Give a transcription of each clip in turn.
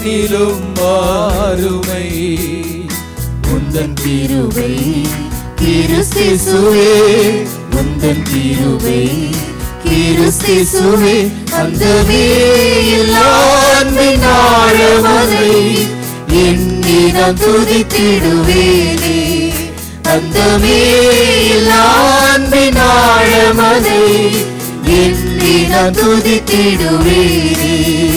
ஜீவனிலும் மாறுமை உந்தன் கிருபை கிறிஸ்துவே உந்தன் கிருபை கிறிஸ்துவே அந்தமே ஆழமதை எண்ணி நான் துதித்திடுவேனே அந்தமே ஆழமதை எண்ணி நான் துதித்திடுவேனே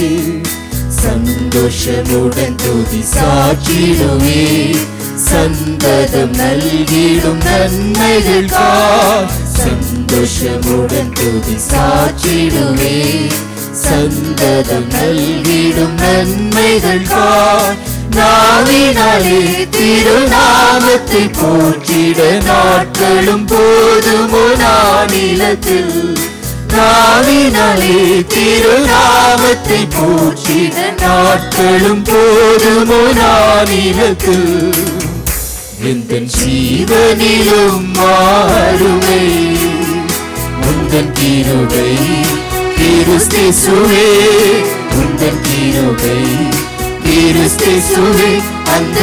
சந்தோஷமுடன் துதி சாற்றிடுவே சந்ததம் நல்கிடும் நன்மைகள் சந்தோஷமுடன் துதி சாற்றிடுவே சந்ததம் நல்கிடும் நன்மைகள் நாவினாலே திருநாமத்தை போற்றிட நாட்களும் போதுமோ நானிலத்தில் நாவினாலே திருநாமத்தை போற்றிட நாட்களும் போதுமோ நானிலத்தில் எந்த ஜீவனிலும் மாறுமை உந்தன் கிருபை கிறிஸ்துவே உந்தன் கிருபை கிறிஸ்துவே அந்த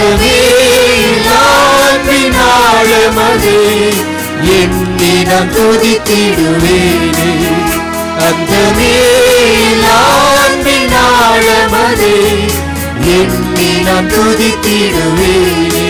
ஆழமதே எண்ணி நான் துதித்திடுவேனே அந்த ஆழமதே எண்ணி நான் துதித்திடுவேனே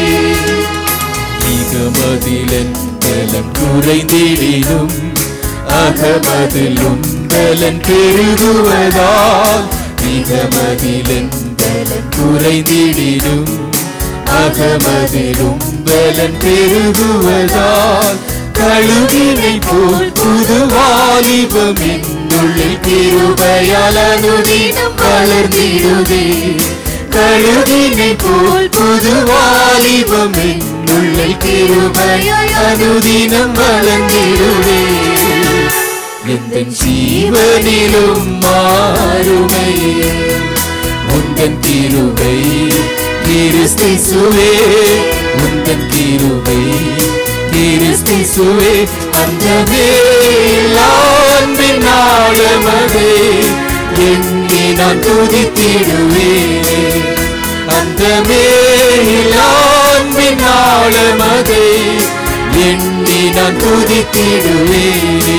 இகமதிலன் பலன் குறைந்திடினும் அகமதிலும் பலன் பெருகுவதால் இகமதிலன் பலன் குறைந்திடினும் அகமதிலும் பலன் பெருகுவதால் கழுகினை போல் புது வாலிபம் என்னுள்ளில் கிருபையால் அனுதினம் வளர்ந்திடுதே கழுகினை போல் புது வாலிபம் என்னுள்ளில் கிருபையால் அனுதினம் வளர்ந்திடுதே எந்த ஜீவனிலும் மாறுமை உந்தன் கிருபை கிறிஸ்துவே உந்தன் கிருபை கிறிஸ்துவே அந்த மேலாண்பின் ஆழமதே எண்ணி நான் துதித்திடுவேனே அந்த மேலாண்பின் ஆழமதே எண்ணி நான் துதித்திடுவேனே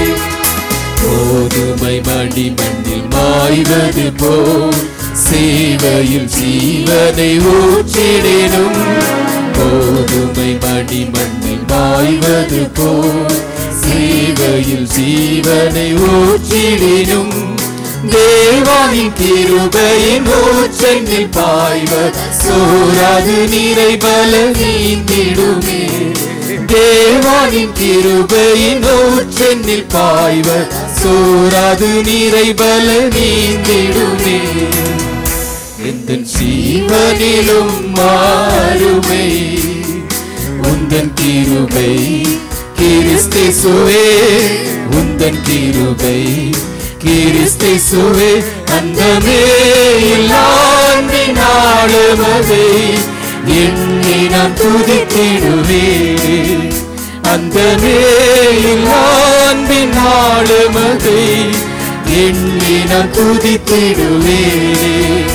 கோதுமை மடி மண்ணில் மாய்வது போல் சேவையில் ஜீவனை ஊற்றிடனும் கோதுமை மடி மண்ணில் மாய்வது போல் சேவையில் ஜீவனை ஊற்றிடனும் தேவானின் கிருபையின் ஊற்றெண்ணில் பாய்வது சோராது நிறைபல நீந்திடுமே தேவானின் கிருபையின் ஊற்றெண்ணில் பாய்வர் சோராது நிறைபல நீந்திடுமே எந்த ஜீவனிலும் மாறுமை உந்தன் கிருபை கிறிஸ்துவே உந்தன் கிருபை கிறிஸ்துவே அந்த மேலாண்டின் ஆளுமதை எண்ணி நான் துதித்திடுவே அந்த மேலாண்டின் ஆளுமதை எண்ணி நான் துதித்திடுவேனே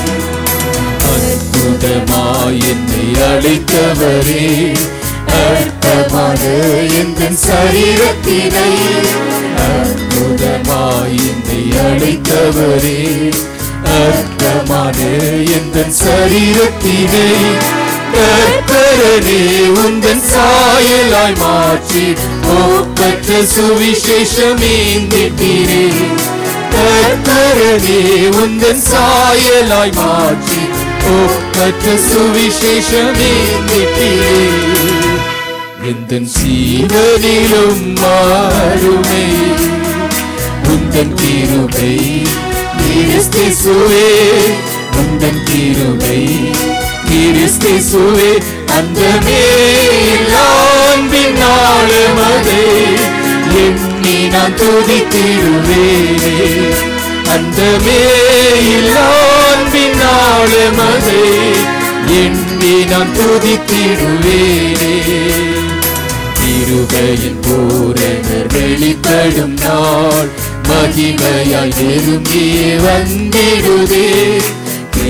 அற்புதமாய் என்னை அழைத்தவரே அற்பமான எந்த சரீரத்தினை அற்புதமாய் என்னை அழைத்தவரே அற்பமான எந்த சரீரத்தினை கற்பரனே உந்தன் சாயலாய் மாற்றி ஒப்பற்ற சுவிசேஷம் ஏந்திட்டீரே கர்த்தரனே உந்தன் சாயலாய் மாற்றி ஒப்பற்ற சுவிசேஷமே நிட்டிலே எந்த சீவனிலும் மாறுமை உந்தன் கிருபை கிறிஸ்துவே உந்தன் கிருபை கிறிஸ்துவே அந்த மேலாண்பின் ஆழமதே எண்ணி நான் துதித்திடுவேனே அந்த மேலாண்பின் ஆழமதே எண்ணி நான் துதித்திடுவேனே திருகையின் பூரணர் வெளிப்படும் நாள் மகிமையாய் நெருங்கியே வந்திடுதே கிருப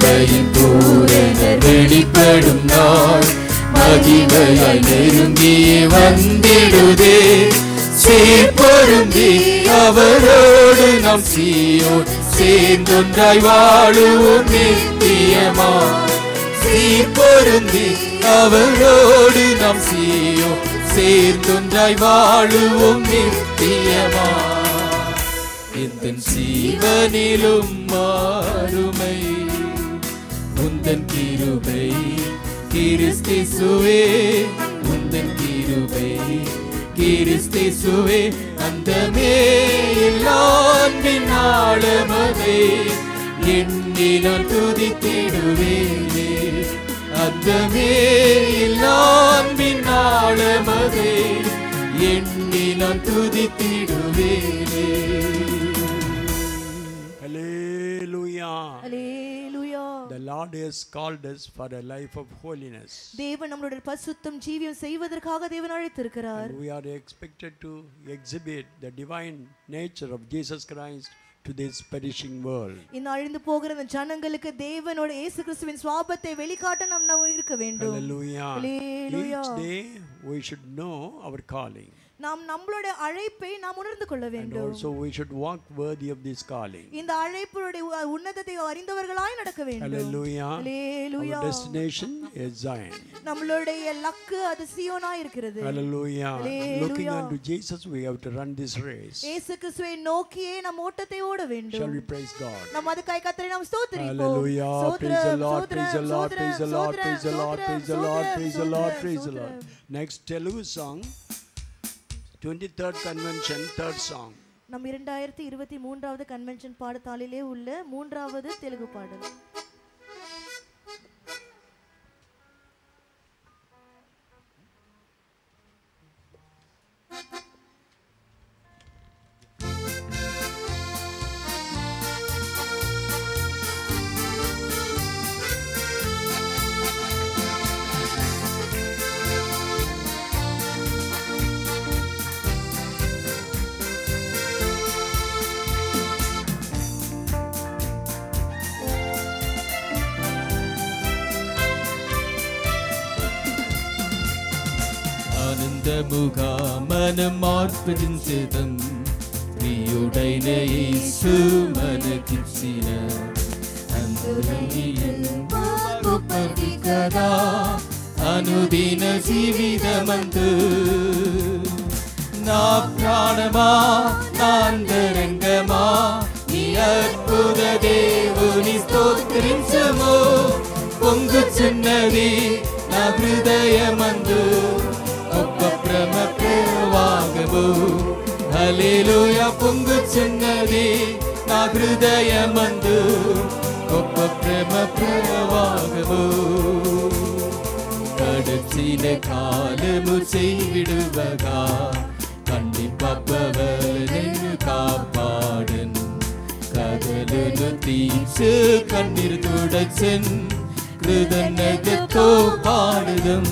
மகிமையின் பூரணர் வெளிப்படும் நாள் மகிமையாய் நெருங்கியே வந்திடுதே சீர்பொருந்தி அவரோடு நாம் சீயோன் சேர்ந்தொன்றாய் வாழுவோம் நித்தியமா சீர்பொருந்தி அவரோடு நாம் சீயோ சேர்ந்தொன்றாய் வாழுவோம் நித்தியமா எந்தன் சீவனிலும் மாறுமை உந்தன் கிருபை கிறிஸ்திசுவே உந்தன் கிருபை கிறிஸ்திசுவே அந்தமே இல்லான்பின் ஆழமதே எண்ணி நான் துதித்திடுவேனே அந்தமே இல்லான்பின் ஆழமதே எண்ணி நான் துதித்திடுவேனே Hallelujah. Hallelujah The Lord has called us for a life of holiness. தேவன் நம்மளுடைய பரிசுத்தம் ஜீவியம் செய்வதற்காக தேவன் அழைத்திருக்கிறார் And we are expected to exhibit the divine nature of Jesus Christ to this perishing world. இந்த அழிந்து போகிற இந்த ஜனங்களுக்கு தேவனோட இயேசு கிறிஸ்துவின் சுவாபத்தை வெளிக்காட்ட நாம் நாம் இருக்க வேண்டும் Hallelujah. Hallelujah. Each day we should know our calling. நாம் நம்மளுடைய அழைப்பை நாம் உணர்ந்து கொள்ள And வேண்டும் also we should walk worthy of this calling. இந்த அழைப்புடைய உ- உன்னதத்தை அறிந்தவர்களாய் நடக்க வேண்டும் Hallelujah. Hallelujah. Our destination is Zion. நம்மளுடைய லக்கு அது சியோனா இருக்கிறது Hallelujah. Looking Hallelujah. unto Jesus, we have to run this race. இயேசு கிறிஸ்துவை நோக்கியே நம் ஓட்டத்தை ஓட Shall வேண்டும் we praise God? நம் அதுக்காய் கத்தரை நாம் ஸ்தோத்திரிப்போம் Hallelujah. Praise the ஸ்தோத்திரம், Lord, praise the ஸ்தோத்திரம், Lord, praise the Lord, ஸ்தோத்திரம், praise the Lord, praise the Lord, ஸ்தோத்திரம், praise the Lord, ஸ்தோத்திரம், praise the Lord. ஸ்தோத்திரம். Next Telugu song, 23rd convention, third song. நம் இரண்டாயிரத்தி இருபத்தி மூன்றாவது கன்வென்ஷன் பாடத்தாளிலே உள்ள மூன்றாவது தெலுங்கு பாடல் ఆనందముగా మనం మార్పించదం ప్రియుడైన యేసు మనకిచ్చిన అందరియందు గొప్పది కదా అనుదిన జీవితమందు నా ప్రాణమా నా అంతరంగమా నీ అద్భుత దేవుని స్తోత్రించము పొంగుచున్నది నా హృదయమందు గొప్ప ప్రేమ ప్రవాహము హల్లెలూయా పొంగుచున్నది నా హృదయమందు గొప్ప ప్రేమ ప్రవాహము கடைசின காலமு செய்விடுவகா கண்டிப்பவனு காப்பாடன் கதலுను தீச்சு கண்ணீர் துடைச்சன் கிருதனகத்தோ பாடுதம்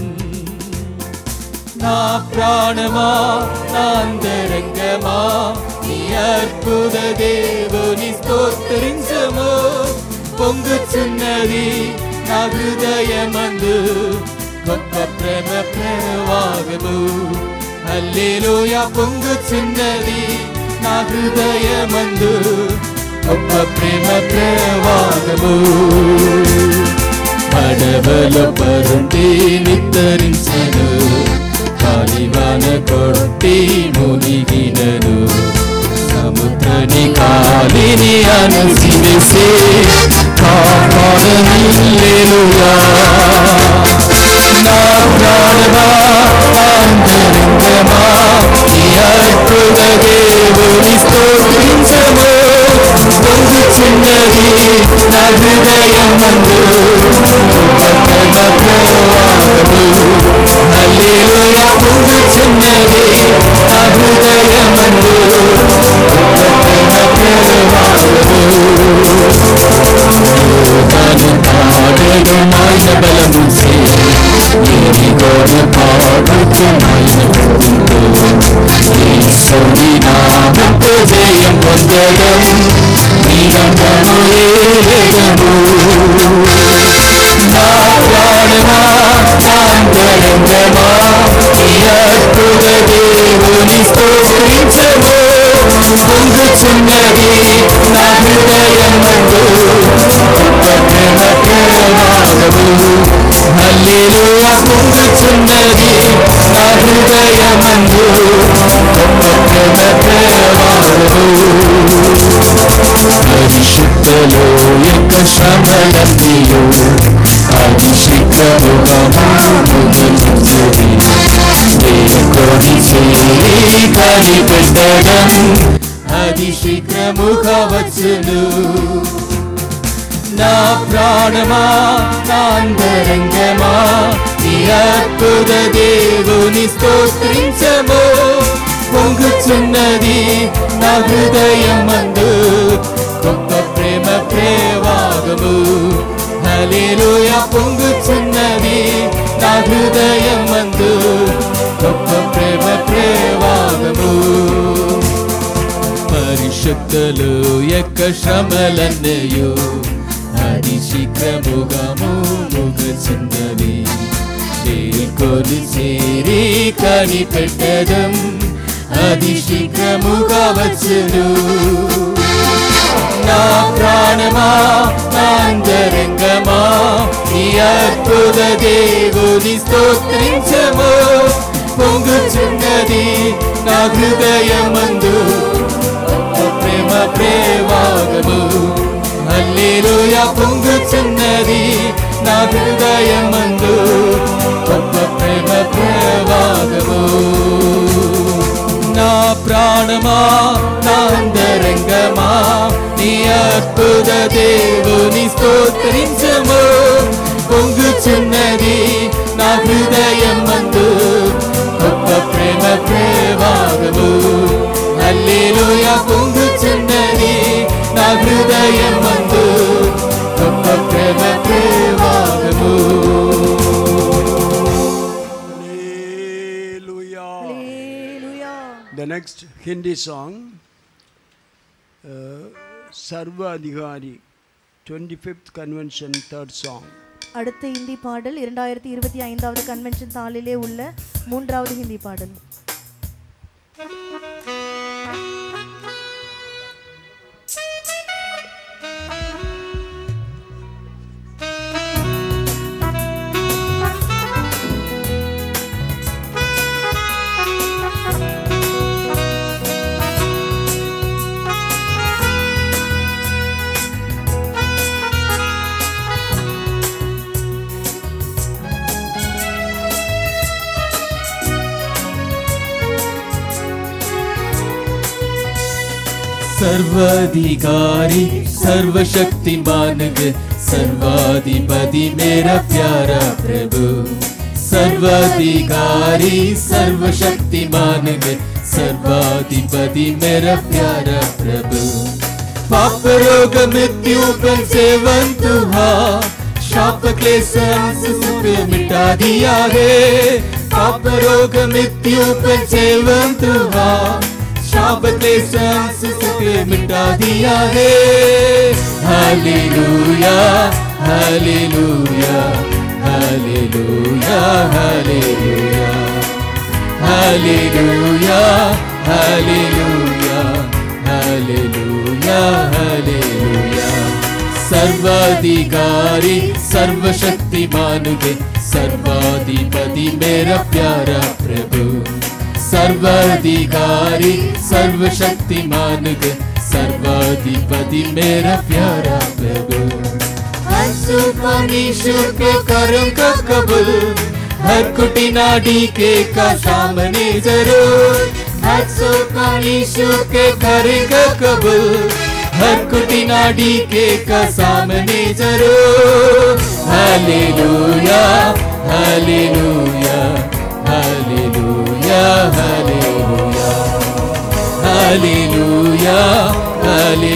నా ప్రాణమా నాంతరంగమా నీ అద్భుత దేవుని స్తోత్రించము పొంగుచున్నది నా హృదయమందు గొప్ప ప్రేమ ప్రవాహము హల్లెలూయా పొంగుచున్నది నా హృదయమందు గొప్ప ప్రేమ ప్రవాహము పడవల పరుండి నిత్తరించను కాలివాన కొట్టి మునిగినను సముద్రని కాలిని అనసివేసే కాపాడనిల్లేనుగా నా ప్రాణమా ఆంతరంగమా నీ అద్భుత దేవుని స్తోత్రించము పొందుచున్నది నా హృదయమందు గొప్పగా ప్రవాహము హల్లెలూయా పొందుచున్నది నా హృదయమందు గొప్పగా ప్రవాహము తాను పాడను ఆయన బలము చే పాడు యేసుని నామముతో జయం పొందడం నిరంతరము ఏలెదము నా ప్రాణమా నా అంతరంగమా నీ అద్భుత దేవుని స్తోత్రించము పొందుచున్నది నా హృదయమందు ప్రేమ ప్రేమాగము హల్లెలూయా పొందుచున్నది నా హృదయమందు ప్రేమ ప్రేమాగము పరిశుద్ధలో యొక్క శ్రమలన్నీయు అది శీఘ్రముగా ముగించది కొని చేరి కనిపెట్టడం అది శీఘ్రముగా వచ్చును నా ప్రాణమా నా అంతరంగమా నీ అద్భుత దేవుని స్తోత్రించము పొంగుచున్నది నా హృదయమందు గొప్ప ప్రేమ ప్రేవాగము హలేలుయ పొంగుచున్నది నా హృదయమందు గొప్ప ప్రేమ ప్రేవాగము పరిశుద్ధులు యొక్క శ్రమలన్నయు అది శీఘ్రముగా ముగుచున్నవి తేల్కొని చేరి కనిపెట్టడం అది శీఘ్రముగా వచ్చును నా ప్రాణమా నా అంతరంగమా నీ అద్భుత దేవుని స్తోత్రించము పొంగుచున్నది నా హృదయమందు గొప్ప ప్రేమ ప్రేమాగము హల్లెలూయా పొంగుచున్నది నా హృదయమందు గొప్ప ప్రేమ ప్రేమాగము నా ప్రాణమా నా అంతరంగమా నీ అద్భుత దేవుని స్తోత్రించము పొంగుచున్నది నా హృదయమందు గొప్ప ప్రేమ ప్రేమాగము హల్లెలూయా పొంగుచున్నది నా హృదయమందు గొప్ప ప్రేమ ప్రేమాగము Hallelujah. Hallelujah The next Hindi song, uh, Sarva Adhikari, 25th Convention, third song. அடுத்த ஹிந்தி பாடல் இரண்டாயிரத்தி இருபத்தி ஐந்தாவது கன்வென்ஷன் தாளிலே உள்ள மூன்றாவது ஹிந்தி பாடல் सर्वाधिकारी सर्वशक्तिमान ग, सर्वाधिपति मेरा प्यारा प्रभु सर्वाधिकारी सर्वशक्तिमान ग, सर्वाधिपति मेरा प्यारा प्रभु पाप रोग मृत्यु पर सेवन तुहा शाप क्लेश सुख मिटा दिया है पाप रोग मृत्यु पर सेवन तुहा शाप क्लेश सुख मिटा दिया है hallelujah hallelujah hallelujah hallelujah hallelujah hallelujah hallelujah hallelujah सर्वाधिकारी सर्वशक्तिमान गे सर्वाधिपति मेरा प्यारा प्रभु सर्वाधिकारी सर्वशक्तिमान गे सर्वाधिपति मेरा प्यारा प्रभु हर सुखानी शुभ कर्म का कबूल हर कुटी नाडी के का सामने जरूर हर सुखानी शुभ के करे का कबूल हर कुटी नाडी के का सामने जरूर hallelujah hallelujah hallelujah hallelujah hallelujah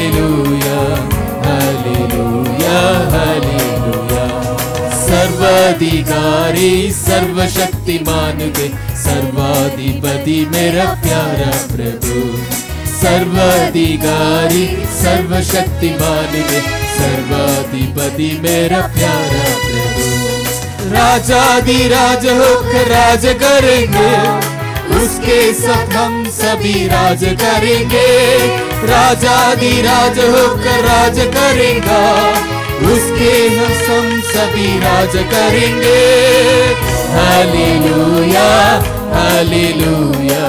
hallelujah hallelujah hallelujah सर्वाधिकारी सर्वशक्तिमान के सर्वाधिपति मेरा प्यारा प्रभु सर्वाधिकारी सर्वशक्तिमान के सर्वाधिपति मेरा प्यारा प्रभु राजाधिराज होकर राज करेंगे उसके साथ हम सभी राज करेंगे राजाधिराज होकर राज करेगा उसके हम सभी राज करेंगे hallelujah hallelujah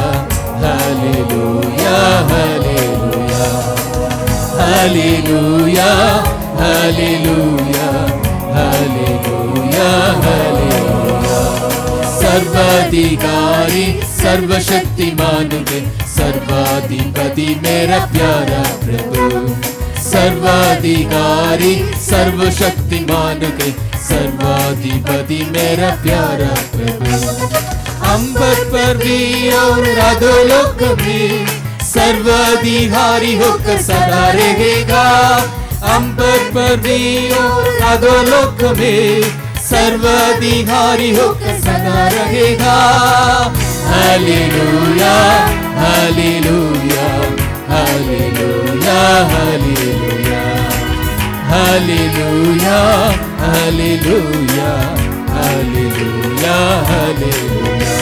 hallelujah hallelujah hallelujah hallelujah hallelujah hallelujah सर्वाधिकारी सर्वशक्तिमान के सर्वाधिपति मेरा प्यारा प्रभु सर्वाधिकारी सर्वशक्तिमान के सर्वाधिपति मेरा प्यारा प्रभु अंबर पर भी और अधोलोक में सर्वाधिकारी होकर सदा रहेगा अंबर पर भी और अधोलोक में सर्वाधिकारी होकर सदा रहेगा hallelujah hallelujah hallelujah hallelujah hallelujah hallelujah hallelujah hallelujah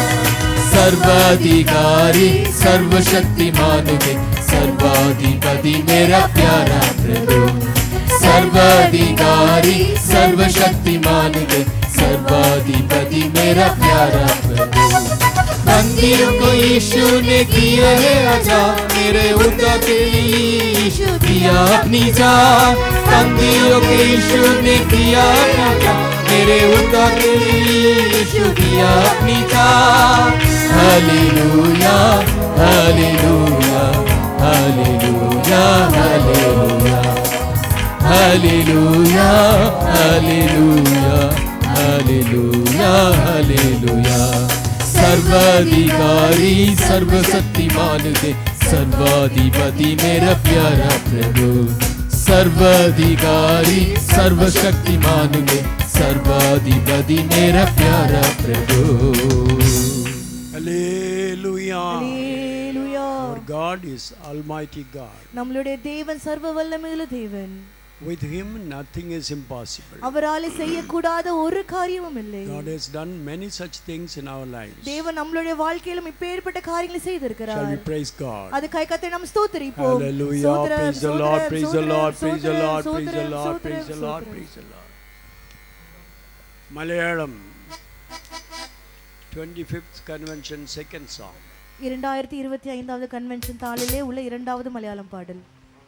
सर्वाधिकारी सर्वशक्तिमान के सर्वाधिपति मेरा प्यारा प्रभु सर्वाधिकारी सर्वशक्तिमान के सर्वाधिपति मेरा प्यारा प्रभु बंदियों को यीशु ने किया है आजाद मेरे उदा के लिए यीशु किया अपनी जान बंदियों को यीशु ने किया आजाद मेरे उदा के लिए यीशु किया अपनी जान hallelujah hallelujah hallelujah hallelujah hallelujah hallelujah hallelujah hallelujah सर्वाधिकारी सर्वशक्तिमान के सर्वाधिपति मेरा प्यारा प्रभु सर्वाधिकारी सर्वशक्तिमान के सर्वाधिपति मेरा प्यारा प्रभु Hallelujah. Hallelujah. Our God is Almighty God. நம்மளுடைய தேவன் சர்வ வல்லமையுள்ள தேவன் With Him, nothing is impossible. அவரால செய்யக்கூடாத ஒரு காரியமும் இல்லை God has done many such things in our lives. தேவன் நம்மளுடைய வாழ்க்கையிலும் இப்பேற்பட்ட காரியங்களை Shall செய்திருக்கிறார் we praise God? அது கை கத்தை நாம் ஸ்தோத்திரிப்போம் Hallelujah. சோதரர், Praise the சோதரர், Lord. Praise the Lord. சோதரர், Praise the Lord. Praise the சோதரர், Lord. சோதரர், Praise the Lord. சோதரர். Praise the Lord. Malayalam. 25th Convention, second song. இரண்டாயிரத்தி இருபத்தி ஐந்தாவது கன்வென்ஷன் தாளிலே உள்ள இரண்டாவது மலையாளம் பாடல்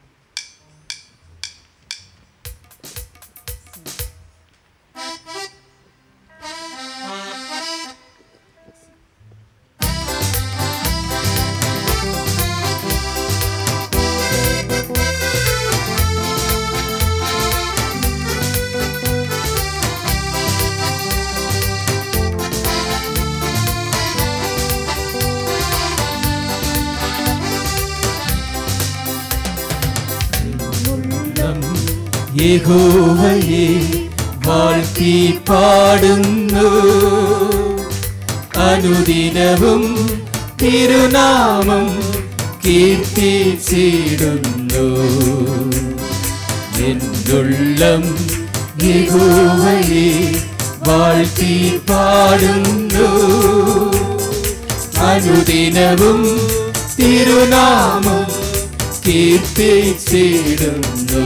உள்ளം യഹോവയെ വാഴ്ത്തി പാടുന്നു അനുദിനവും തിരുനാമം കീർത്തിച്ചിടുന്നു എന്നുള്ളം യഹോവയെ വാഴ്ത്തി പാടുന്നു അനുദിനവും തിരുനാമം കീർത്തിച്ചിടുന്നു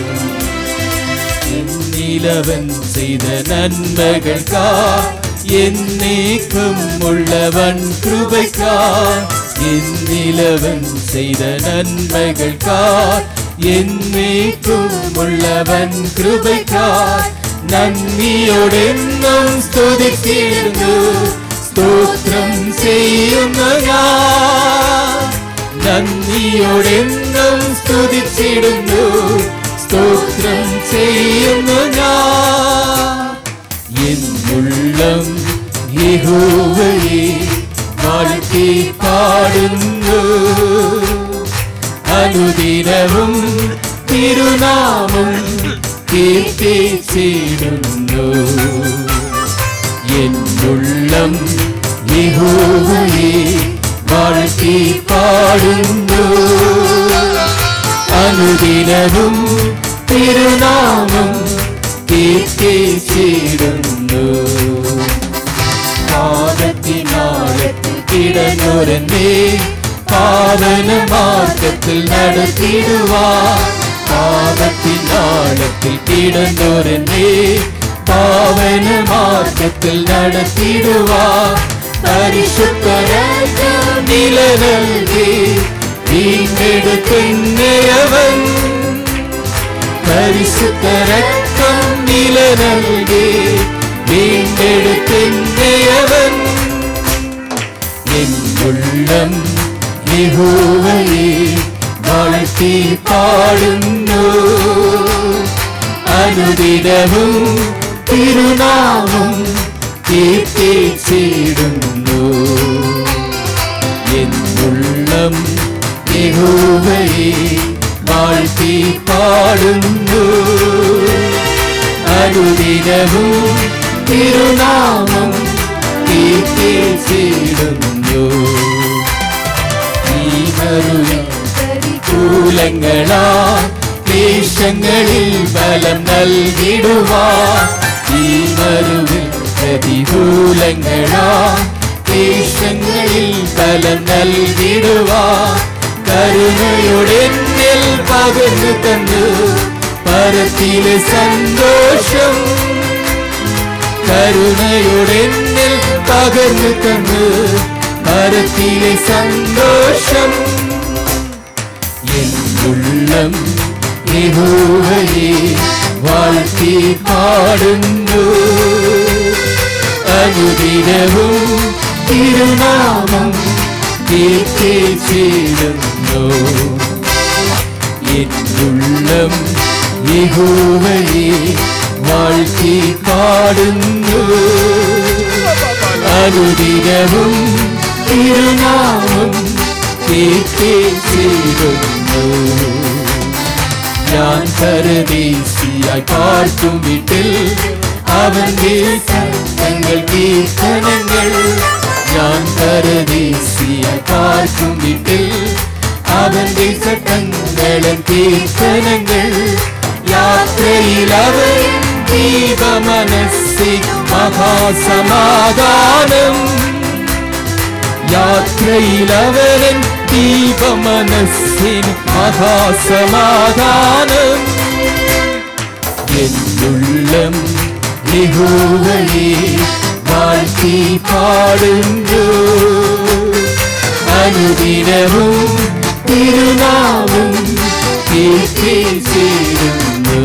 എന്നിലവൻ ചെയ്ത നന്മകൾക്കാ എന്നേക്കും ഉള്ളവൻ കൃപയ്ക്കാ എന്നിലവൻ ചെയ്ത നന്മകൾക്കാ എന്നേക്കും ഉള്ളവൻ കൃപയ്ക്കാ നന്ദിയോടെന്നും സ്തുതിച്ചിരുന്നു സ്തോത്രം ചെയ്യുന്നു ഞാൻ നന്ദിയോടെന്നും സ്തുതിച്ചിടുന്നു സ്തോത്രം ചെയ്യുന്നു ഞാൻ എന്നുള്ളം യഹോവയെ വാഴ്ത്തി പാടുന്നു അനുദിനവും തിരുനാമം കീർത്തിച്ചിടുന്നു உள்ளம் யெகோவையே வாழ்த்தி பாடுந்தோ അനുദിനവും തിരുനാമം കീർത്തിച്ചിടുന്നു പാപത്തിനാഴത്തിൽ കിടന്നൊരന്നെ പാവന മാർഗത്തിൽ നടത്തിടുവാ പാപത്തിനാഴത്തിൽ കിടന്നൊരന്നെ പാവന മാർഗത്തിൽ നടത്തിടുവാ പരിശുദ്ധ നിലനൽകി വീണ്ടെടുക്കുന്നവൻ പരിശുദ്ധ രക്തം നിലനൽകി വീണ്ടെടുക്കുന്നവൻ എന്നുള്ളം യഹോവയെ വാഴ്ത്തി പാടുന്നു അനുദിനവും തിരുനാമം കീർത്തിച്ചിടുന്നു എന്നുള്ളം യഹോവയെ വാഴ്ത്തി പാടുന്നു അനുദിനവും തിരുനാമം കീർത്തിച്ചിടുന്നു ഈ മരുവിൽ കൂലങ്ങളാ ദേശങ്ങളിൽ ബലം നൽകിടുവാ ഈ മരുവിൽ പ്രതികൂലങ്ങളാ ദേശങ്ങളിൽ ബലം നൽകിടുവാ കരുണയുടെ എന്നിൽ പകർന്നു തന്നു പരത്തിലെ സന്തോഷം കരുണയുടെ എന്നിൽ പകർന്നു തന്നു പരത്തിലെ സന്തോഷം എന്നുള്ളം യഹോവയെ വാഴ്ത്തി പാടുന്നു അനുദിനവും തിരുനാമം കീർത്തിച്ചിടുന്നു എന്നുള്ളം യഹോവയെ വാഴ്ത്തി പാടുന്നു അനുദിനവും തിരുനാമം കീർത്തിച്ചിടുന്നു ഞാൻ പരദേശിയായി പാർക്കും വീട്ടിൽ അവന്റെ സംഘങ്ങൾ കീർത്തനങ്ങൾ ഞാൻ പരദേശിയായി പാർക്കും വീട്ടിൽ അവന്റെ ചട്ടങ്ങളും കീർത്തനങ്ങൾ യാത്രയിൽ അവൻ ദീപമനസ്സി മഹാസമാധാനം യാത്രയിൽ അവരൻ ദീപമനസ്സിന് മഹാസമാധാനം എന്നുള്ളം യഹോവയെ വാഴ്ത്തി പാടുന്നു അനുദിനവും തിരുനാമം കീർത്തിച്ചിരുന്നു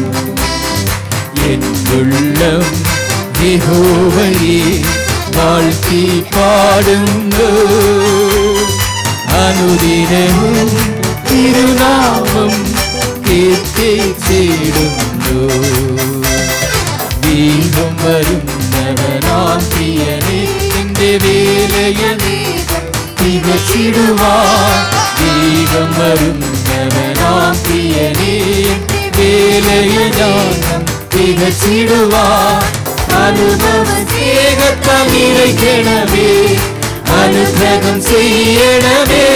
എന്നുള്ളം യഹോവയെ വാഴ്ത്തി പാടുന്നു അനുദിനവും തിരുനാമം കീർത്തിച്ചിടുന്നു വീണ്ടും വരുന്നവനാം പ്രിയനെ എന്റെ വേലയനെ തികച്ചിടുവാ വീണ്ടും വരുന്നവനാം പ്രിയനെ വേലയനാം തികച്ചിടുവാ അനുഭവ സ്നേഹത്താൽ നിറയ്ക്കണമേ അനുഗ്രഹം ചെയ്യണമേ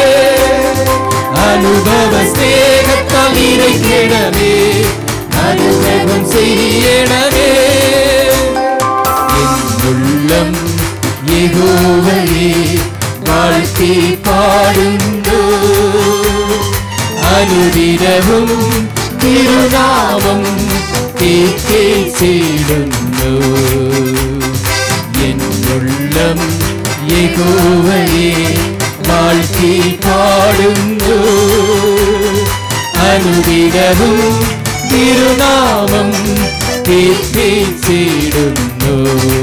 അനുഭവ സ്നേഹത്താൽ നിറയ്ക്കണമേ അനുഗ്രഹം ചെയ്യണമേ എന്നുള്ളം യഹോവയെ വാഴ്ത്തി പാടുന്നു അനുദിനവും തിരുനാമം കീർത്തിച്ചിടുന്നു എന്നുള്ളം യഹോവയെ വാഴ്ത്തി പാടുന്നു അനുദിനവും തിരുനാമം കീർത്തിച്ചിടുന്നു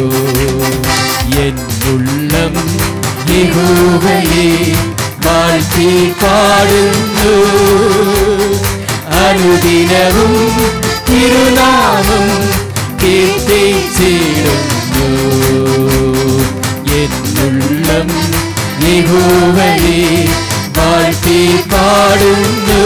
എന്നുള്ളം യഹോവയെ വാഴ്ത്തി പാടുന്നു അനുദിനവും തിരുനാമം കീർത്തിച്ചിടുന്നു എന്നുള്ളം യഹോവയെ വാഴ്ത്തി പാടുന്നു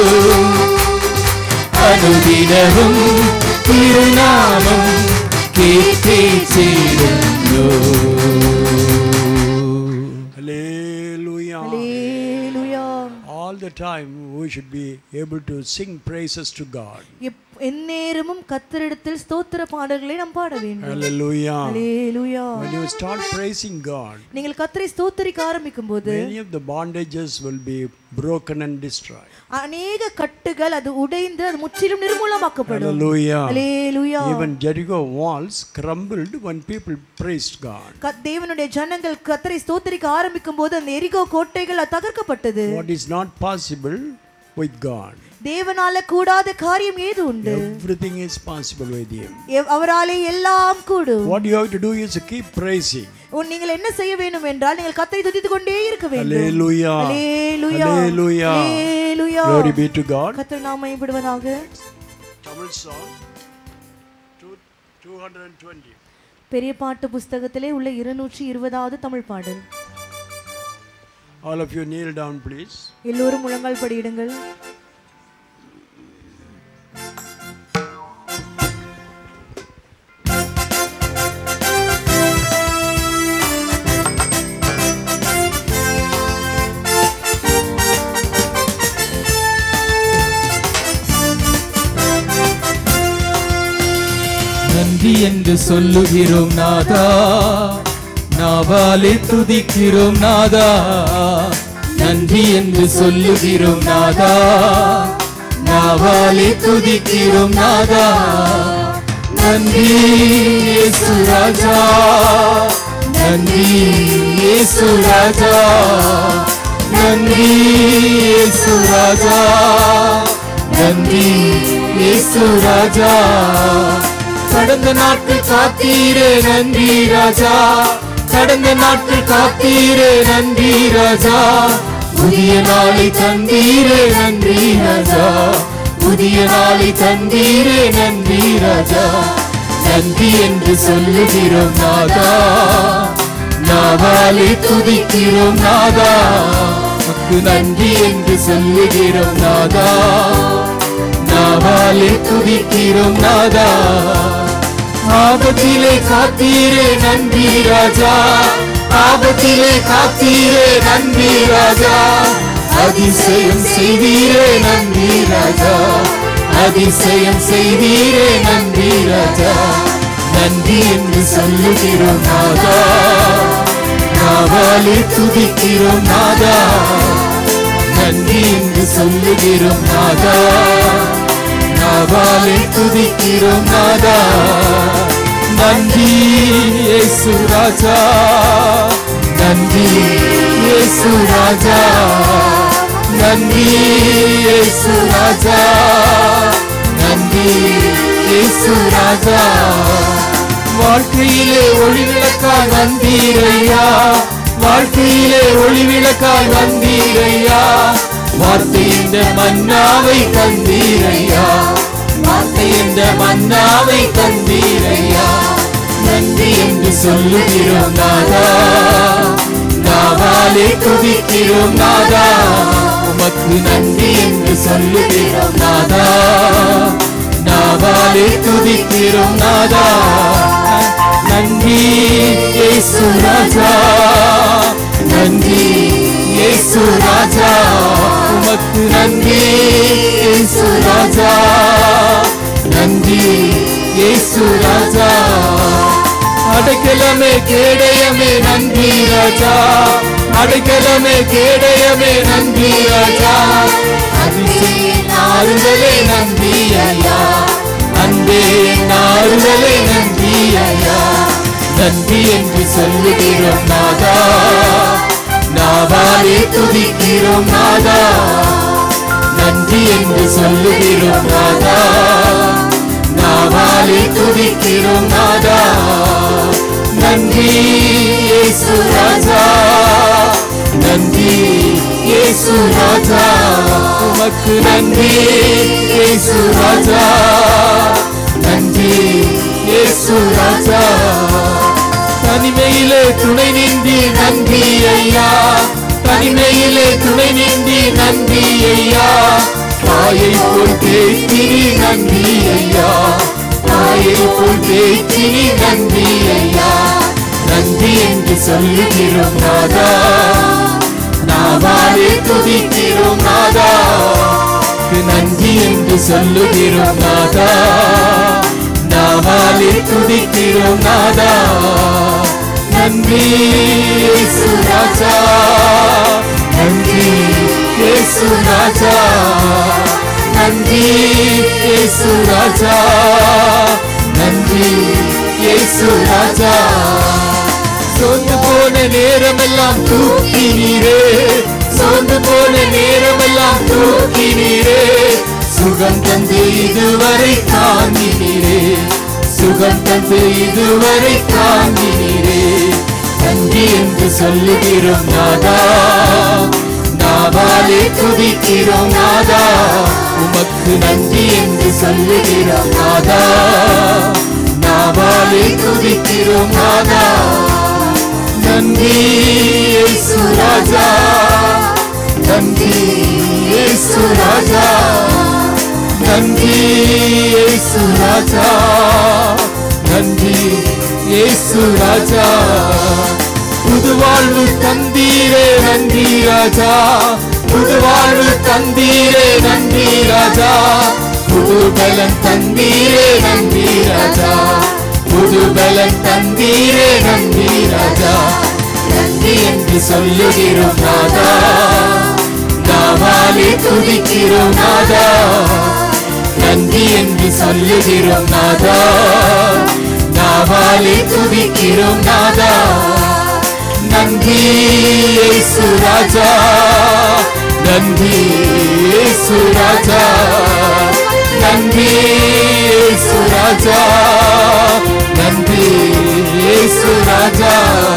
അനുദിനവും തിരുനാമം കീർത്തിച്ചിടുന്നു Hallelujah. Hallelujah All the time we should be able to sing praises to God. எப்- எந்நேரமும் கத்தரிடத்தில் ஸ்தோத்திர பாடல்களை நாம் பாட வேண்டும் Hallelujah. Hallelujah When you start praising God, நீங்கள் கத்தரை ஸ்தோத்தரிக்க ஆரம்பிக்கும் போது many of the bondages will be broken and destroyed. அநேக கட்டுகள் அது உடைந்து அது முற்றிலும் நிர்மூலமாக்கப்படும் Hallelujah. Hallelujah Even Jericho walls crumbled when people praised God. க- தேவனுடைய ஜனங்கள் கத்தரை ஸ்தோத்தரிக்க ஆரம்பிக்கும் போது அந்த எரிகோ கோட்டைகள் அது தகர்க்கப்பட்டது What is not possible with God? தேவனால கூடாத காரியம் ஏது உண்டு Everything is possible with Him. எவ்- அவராலே எல்லாம் கூடும் What you have to do is to keep praising. உன் நீங்கள் என்ன செய்ய வேண்டும் என்றால் நீங்கள் கத்தரை துதித்துக் கொண்டே இருக்க வேண்டும் Hallelujah. Hallelujah Hallelujah. Hallelujah Glory be to God. கத்தர் நாம விடுவதாக Tamil song two- 220. பெரிய பாட்டு புஸ்தகத்திலே உள்ள இருநூற்றி இருபதாவது தமிழ் பாடல் All of you kneel down, please. எல்லோரும் முழங்கால் படியிடுங்கள் நன்றி என்று சொல்லுகிறோம் நாதா நாவாலே துதிக்கிறோம் நாதா நன்றி என்று சொல்லுகிறோம் நாதா நாவாலே துதிக்கிறோம் நாதா நன்றி இயேசு ராஜா நன்றி இயேசு ராஜா நன்றி இயேசு ராஜா நன்றி இயேசு ராஜா கடந்த நாட்கள் காத்தீரே நன்றி ராஜா கடந்த நாட்கள் காத்தீரே நன்றி ராஜா புதிய நாளை தந்தீரே நன்றி ராஜா புதிய நாளை தந்தீரே நன்றி ராஜா நன்றி என்று சொல்லுகிறோம் நாதா நாவாலே துதிக்கிறோம் நாதா உமக்கு நன்றி என்று சொல்லுகிறோம் நாதா நாவாலே துதிக்கிறோம் நாதா ஆபத்திலே காத்தீரே நன்றி ராஜா ஆபத்திலே காத்தீரே நன்றி ராஜா அதிசயம் செய்தீரே நன்றி ராஜா அதிசயம் செய்தீரே நன்றி ராஜா நன்றி என்று சொல்லுகிறோம் நாதா நாவாலே துதிக்கிறோம் நாதா நன்றி என்று சொல்லுகிறோம் நாதா நாவாலே துதிக்கிறோம் நாதா நன்றி இயேசு ராஜா நன்றி இயேசு ராஜா நன்றி இயேசு ராஜா நன்றி இயேசு ராஜா வாழ்க்கையிலே ஒளி விளக்காய் வந்தீரையா வாழ்க்கையிலே ஒளி விளக்காய் வந்தீரையா வார்த்தை என்ற மன்னாவை தந்தீரையா வார்த்தை என்ற மன்னாவை தந்தீரையா நன்றி என்று சொல்லுகிறோம் நாதா நாவாலே துதிக்கிறோம் நாதா உமக்கு நன்றி என்று சொல்லுகிறோம் நாதா நாவாலே துதிக்கிறோம் நாதா நன்றி இயேசு ராஜா நன்றி இயேசு ராஜா உமக்கு நன்றி இயேசு ராஜா நன்றி இயேசு ராஜா அடைக்கலமே கேடயமே நன்றி ராஜா அடைக்கலமே கேடயமே நன்றி ராஜா அதிசயம் ஆறுதலே நன்றி ஐயா அன்பே என் ஆறுதலே நன்றி ஐயா நன்றி என்று சொல்லுகிறோம் நாதா நாவாலே துதிக்கிறோம் நாதா நன்றி என்று சொல்லுகிறோம் நாதா நாவாலே துதிக்கிறோம் நாதா நன்றி இயேசு ராஜா நன்றி இயேசு ராஜா உமக்கு நன்றி இயேசு ராஜா நன்றி இயேசு ராஜா தனிமையிலே துணை நின்றி நன்றி ஐயா தனிமையிலே துணை நின்றி நன்றி ஐயா தாயை போல் பேச்சினி நன்றி ஐயா தாயை போல் பேச்சினி நன்றி ஐயா நன்றி என்று சொல்லுகிறோம் நாதா நாவாலே துதிக்கிறோம் நாதா உமக்கு நன்றி என்று சொல்லுகிறோம் நாதா நாவாலே துதிக்கிறோம் நாதா நன்றி இயேசு ராஜா நன்றி இயேசு ராஜா நன்றி இயேசு ராஜா நன்றி இயேசு ராஜா சோர்ந்து போன நேரமெல்லாம் தூக்கி நீரே சோர்ந்து போன நேரமெல்லாம் தூக்கி நீரே சுகம் தந்து இதுவரை தாங்கினீரே சுகம் தந்து இதுவரை தாங்கினீரே நன்றி என்று சொல்லுகிறோம் நாதா நாவாலே துதிக்கிறோம் நாதா உமக்கு நன்றி என்று சொல்லுகிறோம் நாதா நாவாலே துதிக்கிறோம் நாதா நன்றி இயேசு ராஜா நன்றி இயேசு ராஜா நன்றி இயேசு ராஜா நன்றி இயேசு ராஜா புது வாழ்வு தந்தீரே நன்றி ராஜா புது வாழ்வு தந்தீரே நன்றி ராஜா புது பலன் தந்தீரே நன்றி ராஜா புது பலன் தந்தீரே நன்றி ராஜா நன்றி என்று சொல்லுகிறோம் நாதா நாவாலே துதிக்கிறோம் நாதா நன்றி என்று சொல்லுகிறோம் நாதா நாவாலே துதிக்கிறோம் நாதா நன்றி இயேசு ராஜா நன்றி இயேசு ராஜா நன்றி இயேசு ராஜா நன்றி இயேசு ராஜா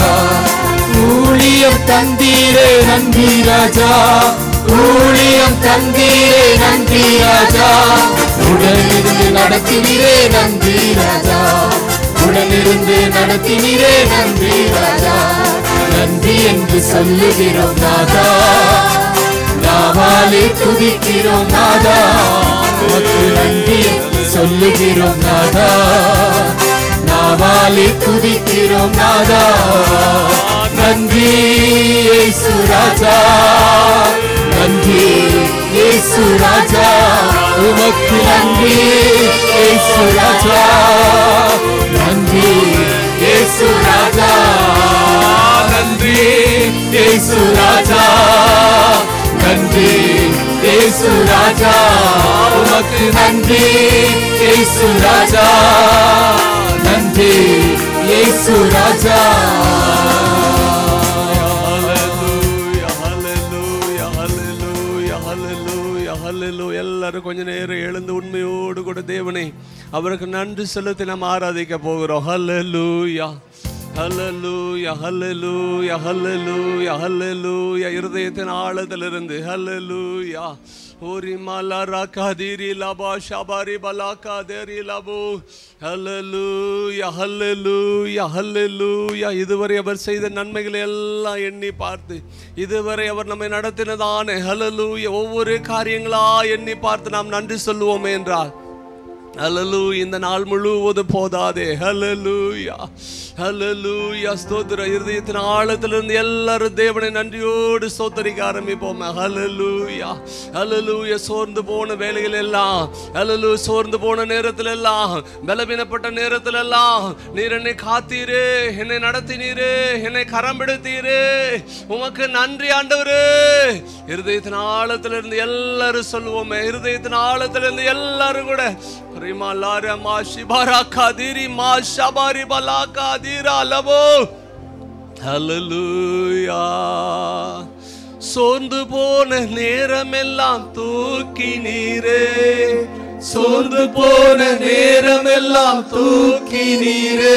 ஊழியம் தந்தீரே நன்றி ராஜா ஊழியம் தந்தீரே நன்றி ராஜா உடனிருந்து நடத்தினீரே நன்றி ராஜா உடனிருந்து நடத்தினீரே நன்றி ராஜா நன்றி என்று சொல்லுகிறோம் நாதா நாவாலே துதிக்கிறோம் நாதா உமக்கு நன்றி என்று சொல்லுகிறோம் நாதா நாவாலே துதிக்கிறோம் நாதா நன்றி இயேசு ராஜா நன்றி இயேசு ராஜா உமக்கு நன்றி இயேசு ராஜா நன்றி இயேசு ராஜா நன்றி இயேசு ராஜா நன்றி இயேசு ராஜா உமக்கு நன்றி இயேசு ராஜா நன்றி இயேசு ராஜா Hallelujah, hallelujah, hallelujah, hallelujah, hallelujah. எல்லாரும் கொஞ்ச நேரம் எழுந்து உண்மையோடு கூட தேவனை அவருக்கு நன்றி செலுத்தி நாம் ஆராதிக்க போகிறோம் ஹல்லேலூயா ஹல்லேலூயா ஹல்லேலூயா ஹல்லேலூயா ஹல்லேலூயா இருதயத்தின் ஆழத்திலிருந்து ஹல்லேலூயா ஓரி மலரா கதிரி லபா ஷபாரி பலாக்கா தேரி லபு ஹல்லேலூயா ஹல்லேலூயா ஹல்லேலூயா இதுவரை அவர் செய்த நன்மைகளை எல்லாம் எண்ணி பார்த்து இதுவரை அவர் நம்மை நடத்தினதான ஹல்லேலூயா ஒவ்வொரு காரியங்களா எண்ணி பார்த்து நாம் நன்றி சொல்லுவோமே என்றால் ஹலலு இந்த நாள் முழுவதும் போதாதே ஹலலூயா ஹலலூயா ஸ்தோத்திர இருதயத்தின் ஆழத்திலிருந்து எல்லாரும் தேவனை நன்றியோடு ஸ்தோத்தரிக்க ஆரம்பிப்போம் ஹலலூயா ஹலலூயா சோர்ந்து போன வேலைகள் எல்லாம் ஹலலு சோர்ந்து போன நேரத்தில் எல்லாம் பலவீனப்பட்ட நேரத்தில் எல்லாம் நீர் என்னை காத்தீரே என்னை நடத்தினீரே என்னை கரம் பிடித்தீரே உமக்கு நன்றி ஆண்டவரே இருதயத்தின் ஆழத்திலிருந்து எல்லாரும் சொல்லுவோமே இருதயத்தின் ஆழத்திலிருந்து எல்லாரும் கூட ரிமா லார மா ஷிபாரா காதிரி மா ஷபாரி பலா காதிரா லபோ ஹalleluya சோர்ந்து போன நேரமெல்லாம் தூக்கி நீரே சோர்ந்து போன நேரமெல்லாம் தூக்கி நீரே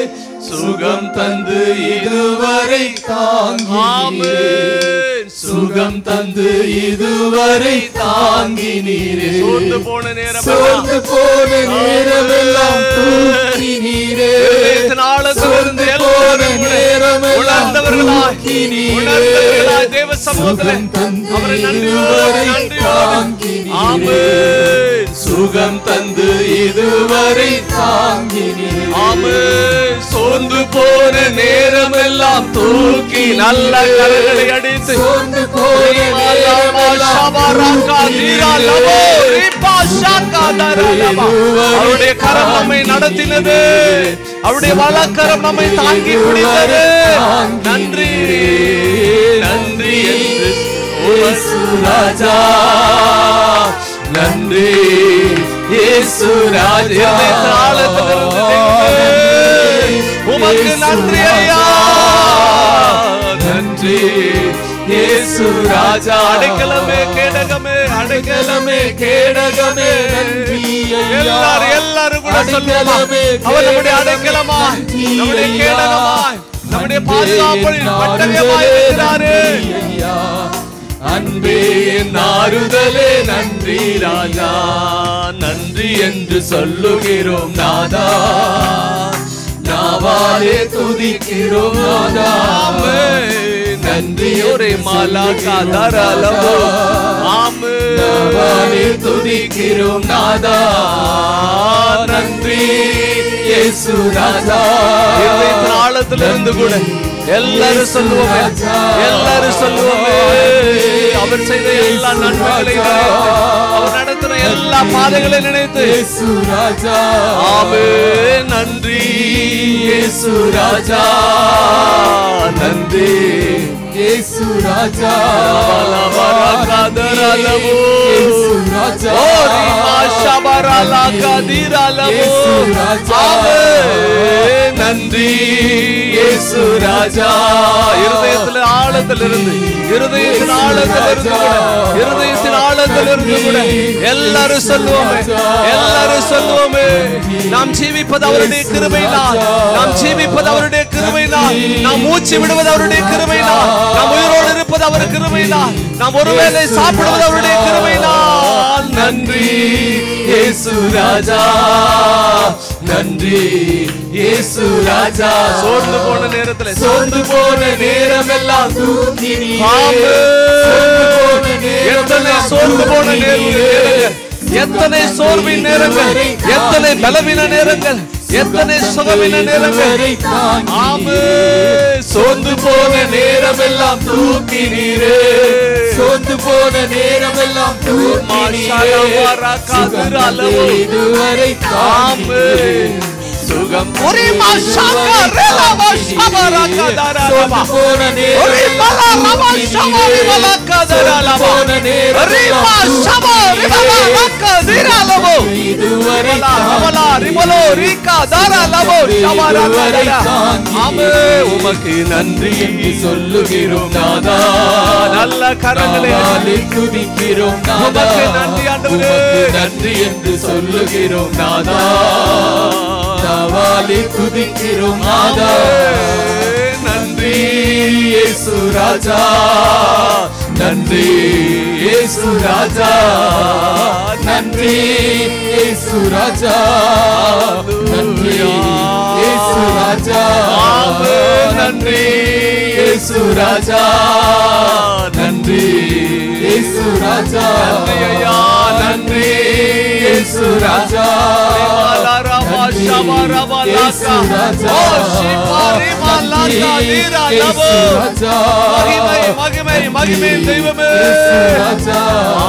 சுகம் தந்து இதுவரை தாங்கி ஆமென் சுகம் சுகம் தந்து இதுவரை தாங்கினீரே சோர்ந்து போன நேரம் சோர்ந்து போன நேரமெல்லாம் தூக்கினீரே சோர்ந்து போன நேரமெல்லாம் உணர்ந்தவர்களாய் தூக்கினீரே உணர்ந்தவர்களாய் தேவ சமூகத்திலே சுகம் தந்து அவரை நன்றியோடு இதுவரை நன்றியோடு தாங்கினீரே ஆமென் சுகம் தந்து இதுவரை தாங்கினீரே ஆமென் சோர்ந்து போன நேரமெல்லாம் தூக்கி நல்ல கரங்களை அடித்து சோர்ந்து போன அவருடைய கரம் நம்மை நடத்தினது அவருடைய வலக்கரம் நம்மை தாங்கி பிடித்தது நன்றி நன்றி என்று இயேசு ராஜா நன்றி இயேசு ராஜா உமக்கு நன்றி ஐயா நன்றி இயேசு ராஜா அடைக்கலமே கேடகமே அடைக்கலமே கேடகமே நன்றி ஐயா. எல்லாரும் எல்லாரும் கூட சொல்லுவோமா அடைக்கலமே, அவர் நம்முடைய அடைக்கலமாய் நன்றி நம்முடைய ஐயா. கேடகமாய் நம்முடைய அன்பே பாதுகாப்பில் என் பட்டயமாய் ஆறுதலே, இருக்கிறாரு நன்றி ஐயா. அன்பே என் ஆறுதலே நன்றி ராஜா நன்றி என்று சொல்லுகிறோம் நாதா நாவாலே துதிக்கிறோம் நாதா நன்றி ஒரே மாலா காதாரலமோ ஆமே நாவாலே துதிக்கிறோம் நாதா நன்றி இயேசு ராஜா இதயத்தின் ஆழத்திலிருந்து கூட எல்லாரும் சொல்லுவோமே எல்லாரும் சொல்லுவோமே அவர் செய்த எல்லா நன்மைகளை நினைத்து அவர் நடத்தின எல்லா பாதைகளை நினைத்து இயேசு ராஜா ஆமே நன்றி இயேசு ராஜா நன்றி இயேசு ராஜா காதரலமோ இயேசு ராஜா ஓரி மாஷபரலா கதிரலமோ இயேசு ராஜா ஆமே நன்றி இயேசு ராஜா இருதயத்தில் ஆழத்திலிருந்து இருதயத்தின் ஆழத்திலிருந்து கூட இருதயத்தின் ஆழத்திலிருந்து கூட எல்லாரும் சொல்லுவோமே எல்லாரும் சொல்லுவோமே நாம் ஜீவிப்பது அவருடைய கிருபையினால் நாம் ஜீவிப்பது அவருடைய கிருபையினால் நாம் மூச்சு விடுவது அவருடைய கிருபையினால் நாம் உயிரோடு இருப்பது அவர் கிருபையினால் நாம் ஒருவேளை சாப்பிடுவது அவருடைய கிருபையினால் நன்றி இயேசு ராஜா நன்றி இயேசு ராஜா சோர்ந்து போன நேரத்துல சோர்ந்து போன நேரமெல்லாம் தூக்கி ஆமென். நீரே. எத்தனை சோர்ந்து போன நேரங்கள் எத்தனை சோர்வின் நேரங்கள் எத்தனை பலவீன நேரங்கள் எத்தனை சுகவீன நேரங்கள் ஆமே சோர்ந்து போன நேரமெல்லாம் தூக்கி நீரே சோர்ந்து போன நேரமெல்லாம் தூக்கி நீரே சுகம் தந்து இதுவரை ஆமே சுகம் ஒரே மாஷாக்கா ரேலா மாஷாபரா கதாரா சோர்ந்து போன ஒரே மலா லமா ஷாபரி மலா கதாரா லமா ஒரே மாஷாபரி மலா கதிரா லமோ இதுவரை ரிமலா ரமலா ரிமலோ ரீகா தாரா லமோ ஷாபரா கதாரா ஆமே உமக்கு நன்றி என்று சொல்லுகிறோம் நாதா நல்ல கரங்களை நாவாலே துதிக்கிறோம் நாதா உமக்கு நன்றி ஆண்டவரே. உமக்கு நன்றி என்று சொல்லுகிறோம் நாதா நாவாலே துதிக்கிறோம் நாதா நன்றி இயேசு ராஜா நன்றி இயேசு ராஜா நன்றி இயேசு ராஜா நன்றி இயேசு ராஜா நன்றி இயேசு ராஜா நன்றி இயேசு ராஜா ஐயா, நன்றி இயேசு ராஜா மலரமா ஷாபரா இயேசு ராஜா ஓ ஷிபாரி மலா கதிரா லமோ ராஜா மகிமை மகிமை மகிமை தெய்வமே இயேசு ராஜா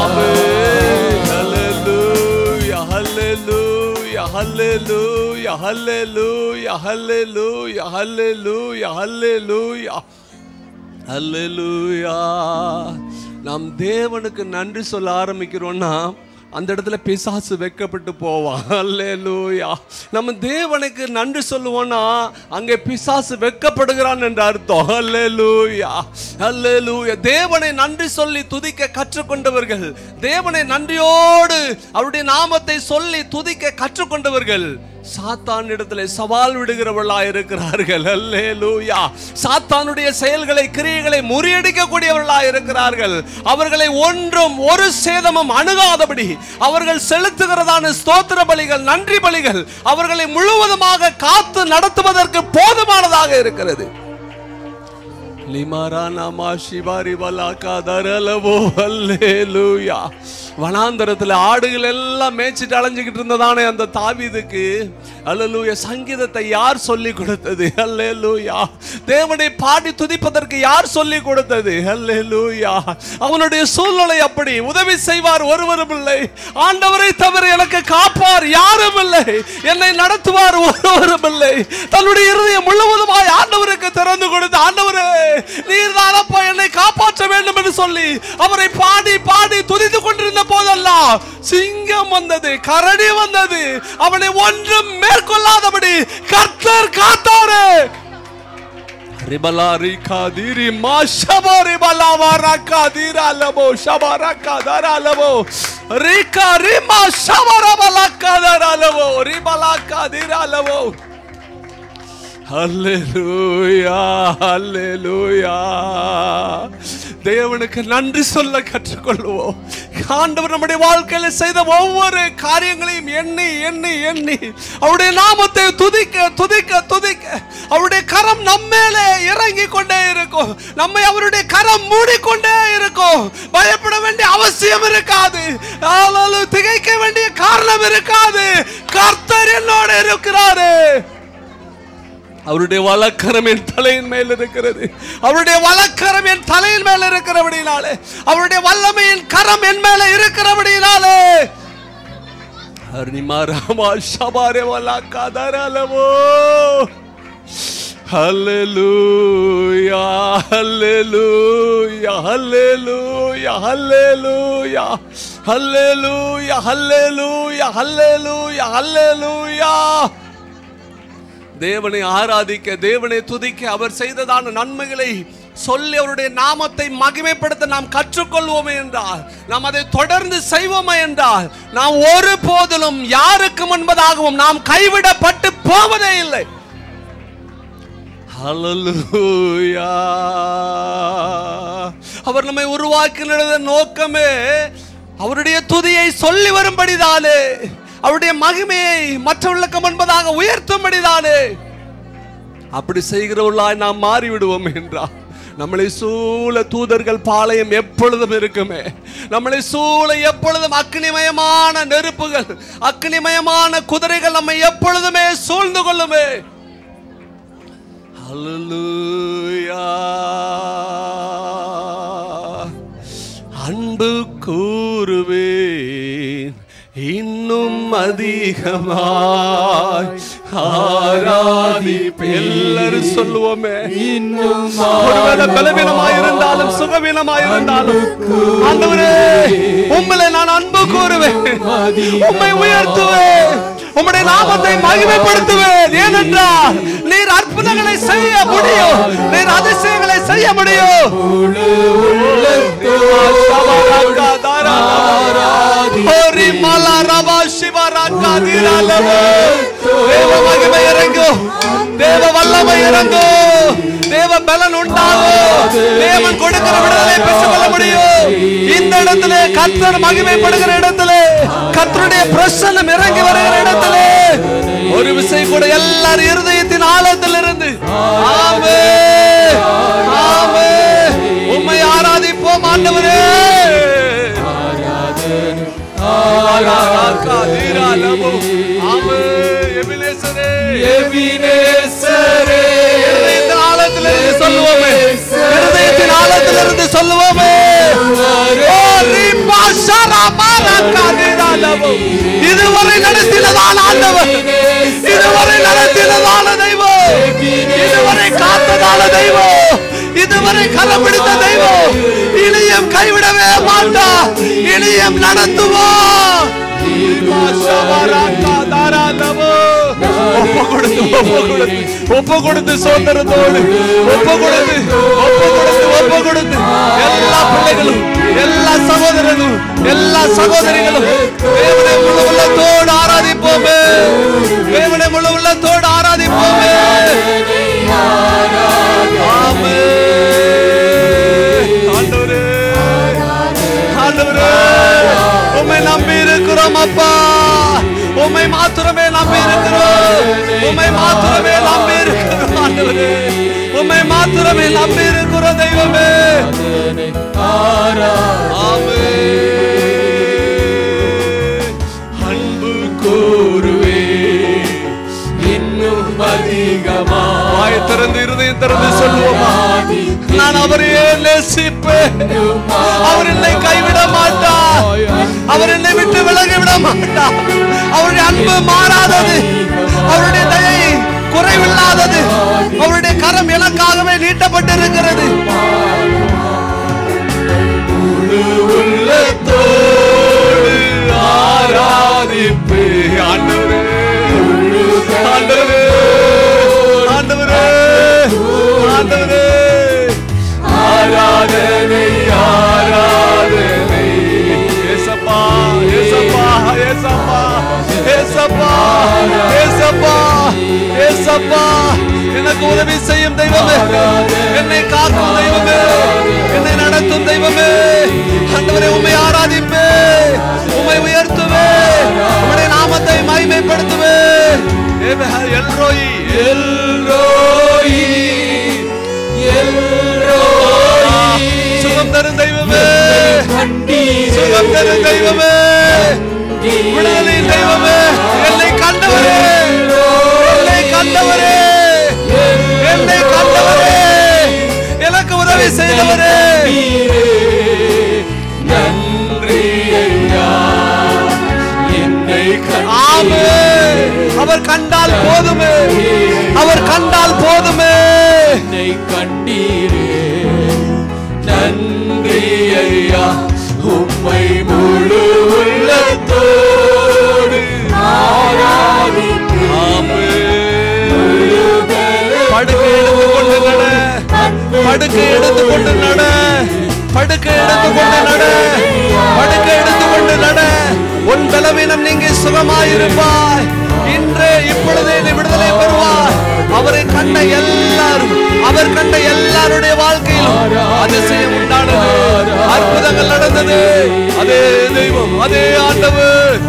Hallelujah, hallelujah, hallelujah, hallelujah, hallelujah, hallelujah, hallelujah, hallelujah. நாம் தேவனுக்கு நன்றி சொல்ல ஆரம்பிக்கிறோம்னா அந்த இடத்துல பிசாசு வெக்கப்பட்டு போவான் அல்லேலூயா நம்ம தேவனுக்கு நன்றி சொல்லுவோம்னா அங்கே பிசாசு வெக்கப்படுகிறான் என்ற அர்த்தம் அல்லேலூயா அல்லேலூயா தேவனை நன்றி சொல்லி துதிக்க கற்றுக்கொண்டவர்கள் தேவனை நன்றியோடு அவருடைய நாமத்தை சொல்லி துதிக்க கற்றுக்கொண்டவர்கள் சாத்தான் இடத்துல சவால் விடுகிறவர்களா இருக்கிறார்கள் அல்லேலூயா சாத்தானுடைய செயல்களை கிரியைகளை முறியடிக்கக்கூடியவர்களா இருக்கிறார்கள் அவர்களை ஒன்றும் ஒரு சேதமும் அணுகாதபடி அவர்கள் செலுத்துகிறதான ஸ்தோத்திர பலிகள் நன்றி பலிகள் அவர்களை முழுவதுமாக காத்து நடத்துவதற்கு போதுமானதாக இருக்கிறது லிமாரானாமா சிவாரி வலாக்கா தரலவோ அல்லேலூயா வனாந்தரத்தில் ஆடுகள் எல்லாம் மேய்ச்சிட்டு அலைஞ்சுக்கிட்டு இருந்ததானே அந்த தாவீதுக்கு அல்லேலூயா சங்கீதத்தை யார் சொல்லி கொடுத்தது அல்லேலூயா தேவனை பாடி துதிப்பதற்கு யார் சொல்லி கொடுத்தது அல்லேலூயா அவனுடைய சூழ்நிலை அப்படி உதவி செய்வார் ஒருவரும் இல்லை ஆண்டவரை தவிர எனக்கு காப்பார் யாரும் இல்லை என்னை நடத்துவார் ஒருவரும் இல்லை தன்னுடைய இருதயம் முழுவதுமாய் ஆண்டவருக்கு திறந்து கொடுத்து ஆண்டவரே நீர் தானப்பா என்னை காப்பாற்ற வேண்டும் என்று சொல்லி அவரை பாடி பாடி துதித்துக் கொண்டிருந்த போதெல்லாம் சிங்கம் வந்தது கரடி வந்தது அவனை ஒன்றும் மேற்கொள்ளாதபடி கர்த்தர் காத்தாரு ரிபலா ரிகா திரி மா ஷபா ரிபலா வாரக்கா திராலபோ ஷபா ரக்கா தராலபோ ரிகா ரிமா ஷபா ரபலக்கா தராலபோ ரிபலக்கா திராலபோ அல்லேலூயா அல்லேலூயா தேவனுக்கு நன்றி சொல்ல கற்றுக்கொள்வோம் ஆண்டவர் நம்முடைய வாழ்க்கையில செய்த ஒவ்வொரு காரியங்களையும் எண்ணி எண்ணி எண்ணி அவருடைய நாமத்தை துதிக்க துதிக்க துதிக்க அவருடைய கரம் நம்மேலே இறங்கி கொண்டே இருக்கும் நம்மை அவருடைய கரம் மூடிக்கொண்டே இருக்கும் பயப்பட வேண்டிய அவசியம் இருக்காது ஆனாலும் திகைக்க வேண்டிய காரணம் இருக்காது கர்த்தர் என்னோட இருக்கிறாரு அவருடைய வழக்கரம் என் தலையின் மேல் இருக்கிறது அவருடைய வழக்கரம் என் தலையின் மேல் இருக்கிறபடினாலே அவருடைய வல்லமையின் கரம் என் மேல இருக்கிறபடினாலே ஹரிமா ராமா ஷபாரே வலா கதரலவோ ஹல்லேலூயா ஹல்லேலூயா ஹல்லேலூயா ஹல்லேலூயா ஹல்லேலூயா ஹல்லேலூயா ஹல்லேலூயா ஹல்லேலூயா தேவனை ஆராதிக்க தேவனை துதிக்க அவர் செய்ததான நன்மைகளை சொல்லி அவருடைய நாமத்தை மகிமைப்படுத்த நாம் கற்றுக்கொள்வோமே என்றால் நாம் அதை தொடர்ந்து செய்வோமே என்றால் நாம் ஒரு போதிலும் யாருக்கு முன்பதாகவும் நாம் கைவிடப்பட்டு போவதே இல்லை ஹalleluya அவர் நம்மை உருவாக்கினத நோக்கமே அவருடைய துதியை சொல்லி வரும்படிதானே அவருடைய மகிமையை மற்றவர்களுக்கு முன்பதாக உயர்த்தும்படிதானே அப்படி செய்கிறவர்களாய் நாம் மாறிவிடுவோம் என்றால் நம்மளை சூழ தூதர்கள் பாளையம் எப்பொழுதும் இருக்குமே நம்மளை சூழ எப்பொழுதும் அக்னிமயமான நெருப்புகள் அக்னிமயமான குதிரைகள் நம்மை எப்பொழுதுமே சூழ்ந்து கொள்ளுமே ஹalleluya அன்பு கூறுவேன் இன்னும் அதிகமாய் ஆராதிப்பேன் எல்லாரும் சொல்லுவோமே இன்னும் ஒருவேளை பலவீனமாய் இருந்தாலும் சுகவீனமாய் இருந்தாலும் ஆண்டவரே உம்மை நான் அன்பு கூறுவேன் உம்மை உயர்த்துவேன் உம்முடைய நாமத்தை மகிமைப்படுத்துவேன் ஏனென்றால் நீர் அற்புதங்களை செய்ய முடியும் நீர் அதிசயங்களை செய்ய முடியும் ஹோரி மலா ரபா சிவா ராக்கா தீராலவோ. தேவ மகிமை இறங்கும் தேவ வல்லமை இறங்கும் தேவ பலன் உண்டாகும் தேவன் கொடுக்கிற விடுதலை பெற்றுக்கொள்ள முடியும் இந்த இடத்திலே கர்த்தர் மகிமைப்படுகிற இடத்திலே கர்த்தருடைய பிரசன்னம் இறங்கி வருகிற இடத்திலே ஒரு விசை கூட எல்லார் இருதயத்தின் ஆழத்திலிருந்து ஆமே ஆமே உம்மை ஆராதிப்போம் ஆண்டவரே ஆமே எபினேசரே எபினேசரே இருதயத்தின் ஆழத்திலிருந்து சொல்லுவோமே இருதயத்தின் ஆழத்திலிருந்து சொல்லுவோமே ஓ, ரீபா ஷரா மாரக்கா நீராலவோ. இதுவரை நடத்தினதான ஆண்டவர் இதுவரை நடத்தினதான தெய்வம் இதுவரை காத்ததான தெய்வம் இதுவரை கரம் பிடித்த தெய்வம் இனியும் கைவிடவே மாட்டா இனியும் நடத்துவோம் ரீபா ஷவராக்கா தாராலவோ. ஒப்பு கொடுத்து ஒப்பு கொடுத்து ஒப்பு கொடுத்து சுதந்திரத்தோடு ஒப்பு கொடுத்து ஒப்பு கொடுத்து ஒப்பு கொடுத்து எல்லா பிள்ளைகளும் எல்லா சகோதரர்களும் எல்லா சகோதரிகளும் தேவனை முழு உள்ளத்தோடு ஆராதிப்போமே தேவனை இருக்கிறோம் அப்பா உம்மை மாத்திரமே நம்பி இருக்கிறோம் உம்மை மாத்திரமே நம்பி இருக்கிறோம் ஆண்டவரே உம்மை மாத்திரமே நம்பி இருக்கிறோம் தெய்வமே ஆமென். அன்பு கூறுவே இன்னும் அதிகமா வாய் திறந்து இருதயம் திறந்து சொல்லுவோமா நான் அவரையே நேசிப்பேன் அவர் என்னை கைவிட மாட்டார் அவர் என்னை விட்டு விலகி விட மாட்டார் அவருடைய அன்பு மாறாதது அவருடைய தயை குறைவில்லாதது அவருடைய கரம் எனக்காகவே நீட்டப்பட்டிருக்கிறது உள்ளத்தோடு ஆராதிப்பு ஆண்டவரே ஆண்டவரே ஆண்டவரே ஆண்டவரே ஆராதனை ஆராதனை ஏசப்பா ஏசப்பா ஏசப்பா ஏசப்பா ஏசப்பா ஏசப்பா எனக்கு உதவி செய்யும் தெய்வமே என்னை காக்கும் தெய்வமே என்னை நடத்தும் தெய்வமே ஆண்டவரே உம்மை ஆராதிப்பே உம்மை உயர்த்துவே உம்முடைய நாமத்தை மகிமைப்படுத்துவே ஏவே- எல்ரோயி எல்ரோயி எல்ரோயி சுகம் தரும் தெய்வமே கண்டீரே சுகம் தரும் தெய்வமே விடுதலை தெய்வமே என்னை கண்டவரே என்னை கண்டவரே என்னை கண்டவரே எனக்கு உதவி செய்தவரே நன்றி ஐயா என்னை ஆமே அவர் கண்டால் போதுமே அவர் கண்டால் போதுமே கண்ணை கண்டீரே நன்றி ஐயா உம்மை முழு உள்ளத்தோடு படுக்கை எடுத்து கொண்டு நட படுக்கை எடுத்து கொண்டு நட படுக்கை எடுத்து கொண்டு நட படுக்கை எடுத்து கொண்டு நட உன் பலவீனம் நீங்கி சுகமாயிருப்பாய் இன்றே இப்பொழுதே நீ விடுதலை பெறுவாய் அவரை கண்ட எல்லாரும் அவர் கண்ட எல்லாருடைய வாழ்க்கையிலும் அதிசயம் உண்டானது அற்புதங்கள் நடந்தது அதே தெய்வம் அதே ஆண்டவர்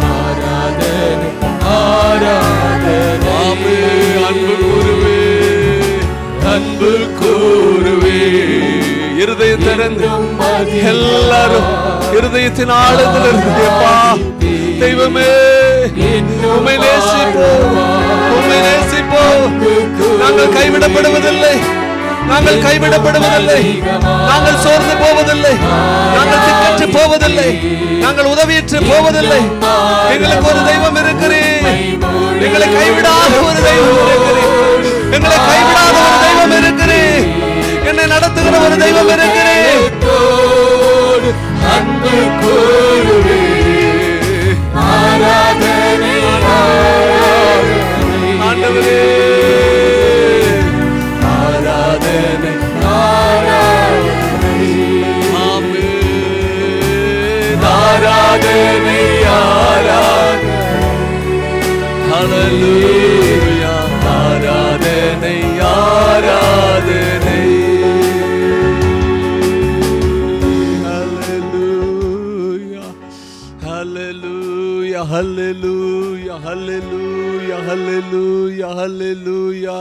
ஆமே, அன்பு கூறுவே அன்பு கூறுவே இருதயம் திறந்து எல்லாரும் இருதயத்தின் ஆழத்தில் இருந்தேப்பா தெய்வமே உண்மை நேசிப்போம் உண்மை நேசிப்போம் நாங்கள் கைவிடப்படுவதில்லை நாங்கள் கைவிடப்படுவதில்லை நாங்கள் சோர்ந்து போவதில்லை நாங்கள் திக்கற்று போவதில்லை நாங்கள் உதவியற்று போவதில்லை எங்களுக்கு ஒரு தெய்வம் இருக்கிறேன் எங்களை கைவிடாத ஒரு தெய்வம் இருக்கிறேன் எங்களை கைவிடாத ஒரு தெய்வம் இருக்கிறேன் என்னை நடத்துகிற ஒரு தெய்வம் இருக்கிறேன் தோடு அன்பு கூறுவே ஆராதனை ஆண்டவரே ஆராதனை ஆமென். ஆராதனை ஆராதனை ஹalleluya ஆராதனை ஆராதனை Hallelujah. Hallelujah. Hallelujah. Hallelujah. Hallelujah.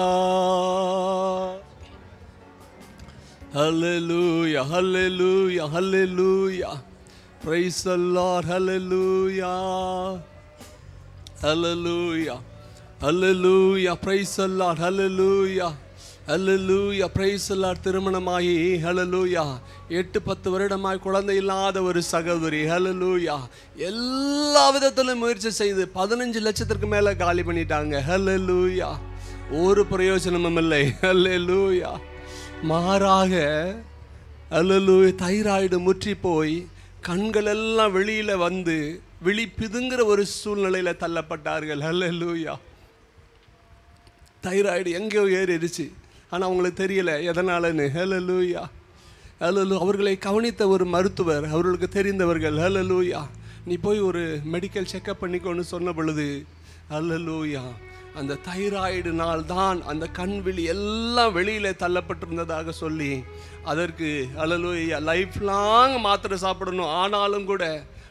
Hallelujah. Hallelujah. Hallelujah. Hallelujah. Praise the Lord. Hallelujah. Hallelujah. Hallelujah. Praise the Lord. Hallelujah. Hallelujah. Praise the Lord. திருமணமாகி ஹalleluya எட்டு பத்து வருடமாய் குழந்தை இல்லாத ஒரு சகோதரி ஹalleluya எல்லா விதத்திலும் முயற்சி செய்து பதினஞ்சு லட்சத்திற்கு மேல காலி பண்ணிட்டாங்க ஹalleluya ஒரு பிரயோஜனமும் இல்லை ஹalleluya மாறாக ஹalleluya தைராய்டு முற்றி போய் கண்கள் எல்லாம் வெளியில வந்து விழி பிதுங்குற ஒரு சூழ்நிலையில தள்ளப்பட்டார்கள் ஹalleluya தைராய்டு எங்கேயோ ஏறிடுச்சு ஆனால் அவங்களுக்கு தெரியல எதனாலன்னு ஹலலூயா ஹலலு அவர்களை கவனித்த ஒரு மருத்துவர் அவர்களுக்கு தெரிந்தவர்கள் ஹலலூயா நீ போய் ஒரு மெடிக்கல் செக்கப் பண்ணிக்கோன்னு சொன்ன பொழுது ஹலலூயா அந்த தைராய்டுனால் தான் அந்த கண் விழி எல்லாம் வெளியில தள்ளப்பட்டிருந்ததாக சொல்லி அதற்கு ஹலலூயா லைஃப் லாங் மாத்திரை சாப்பிடணும் ஆனாலும் கூட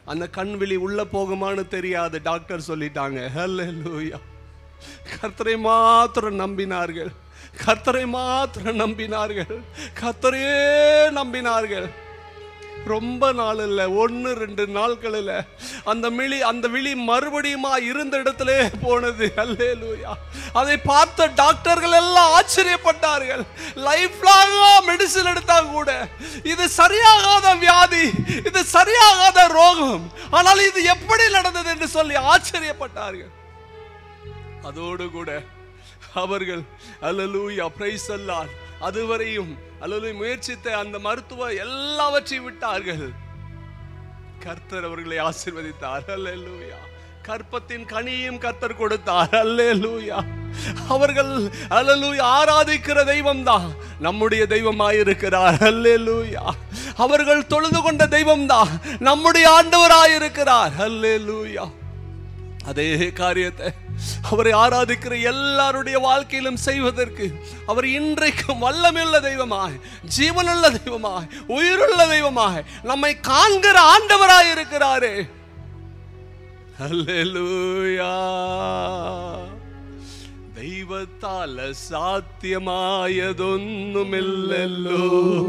அந்த கண் விழி உள்ள போகுமான்னு தெரியாது டாக்டர் சொல்லிட்டாங்க ஹல்லேலூயா கர்த்தரை மாத்திரம் நம்பினார்கள் கர்த்தரை மாத்திரம் நம்பினார்கள் கர்த்தரையே நம்பினார்கள் ரொம்ப நாள் இல்லை ஒன்று ரெண்டு நாட்கள் இல்லை அந்த மிழி அந்த விழி மறுபடியுமா இருந்த இடத்திலே போனது அல்லேலூயா அதை பார்த்த டாக்டர்கள் எல்லாம் ஆச்சரியப்பட்டார்கள் லைஃப் லாங்கா மெடிசின் எடுத்தா கூட இது சரியாகாத வியாதி இது சரியாகாத ரோகம் ஆனால் இது எப்படி நடந்தது என்று சொல்லி ஆச்சரியப்பட்டார்கள் அதோடு கூட அவர்கள் அல்லலூயா பிரைஸ் அல்லார் அதுவரையும் அல்லது முயற்சித்த அந்த மருத்துவ எல்லாவற்றையும் விட்டார்கள் கர்த்தர் அவர்களை ஆசீர்வதித்தார் அல்லேலூயா கற்பத்தின் கனியும் கர்த்தர் கொடுத்தார் அல்லேலூயா அவர்கள் அல்லேலூயா ஆராதிக்கிற தெய்வம் தான் நம்முடைய தெய்வமாயிருக்கிறார் அல்லேலூயா அவர்கள் தொழுது கொண்ட தெய்வம் தான் நம்முடைய ஆண்டவராயிருக்கிறார் அல்லேலூயா அதே காரியத்தை அவரை ஆராதிக்கிற எல்லாருடைய வாழ்க்கையிலும் செய்வதற்கு அவர் இன்றைக்கும் வல்லமையுள்ள தெய்வமாய் ஜீவனுள்ள தெய்வமாய் உயிருள்ள தெய்வமாய் நம்மை காண்கிற ஆண்டவராய் இருக்கிறாரே அல்லேலூயா ദൈവത്താൽ സാധ്യമായതൊന്നുമില്ലല്ലോ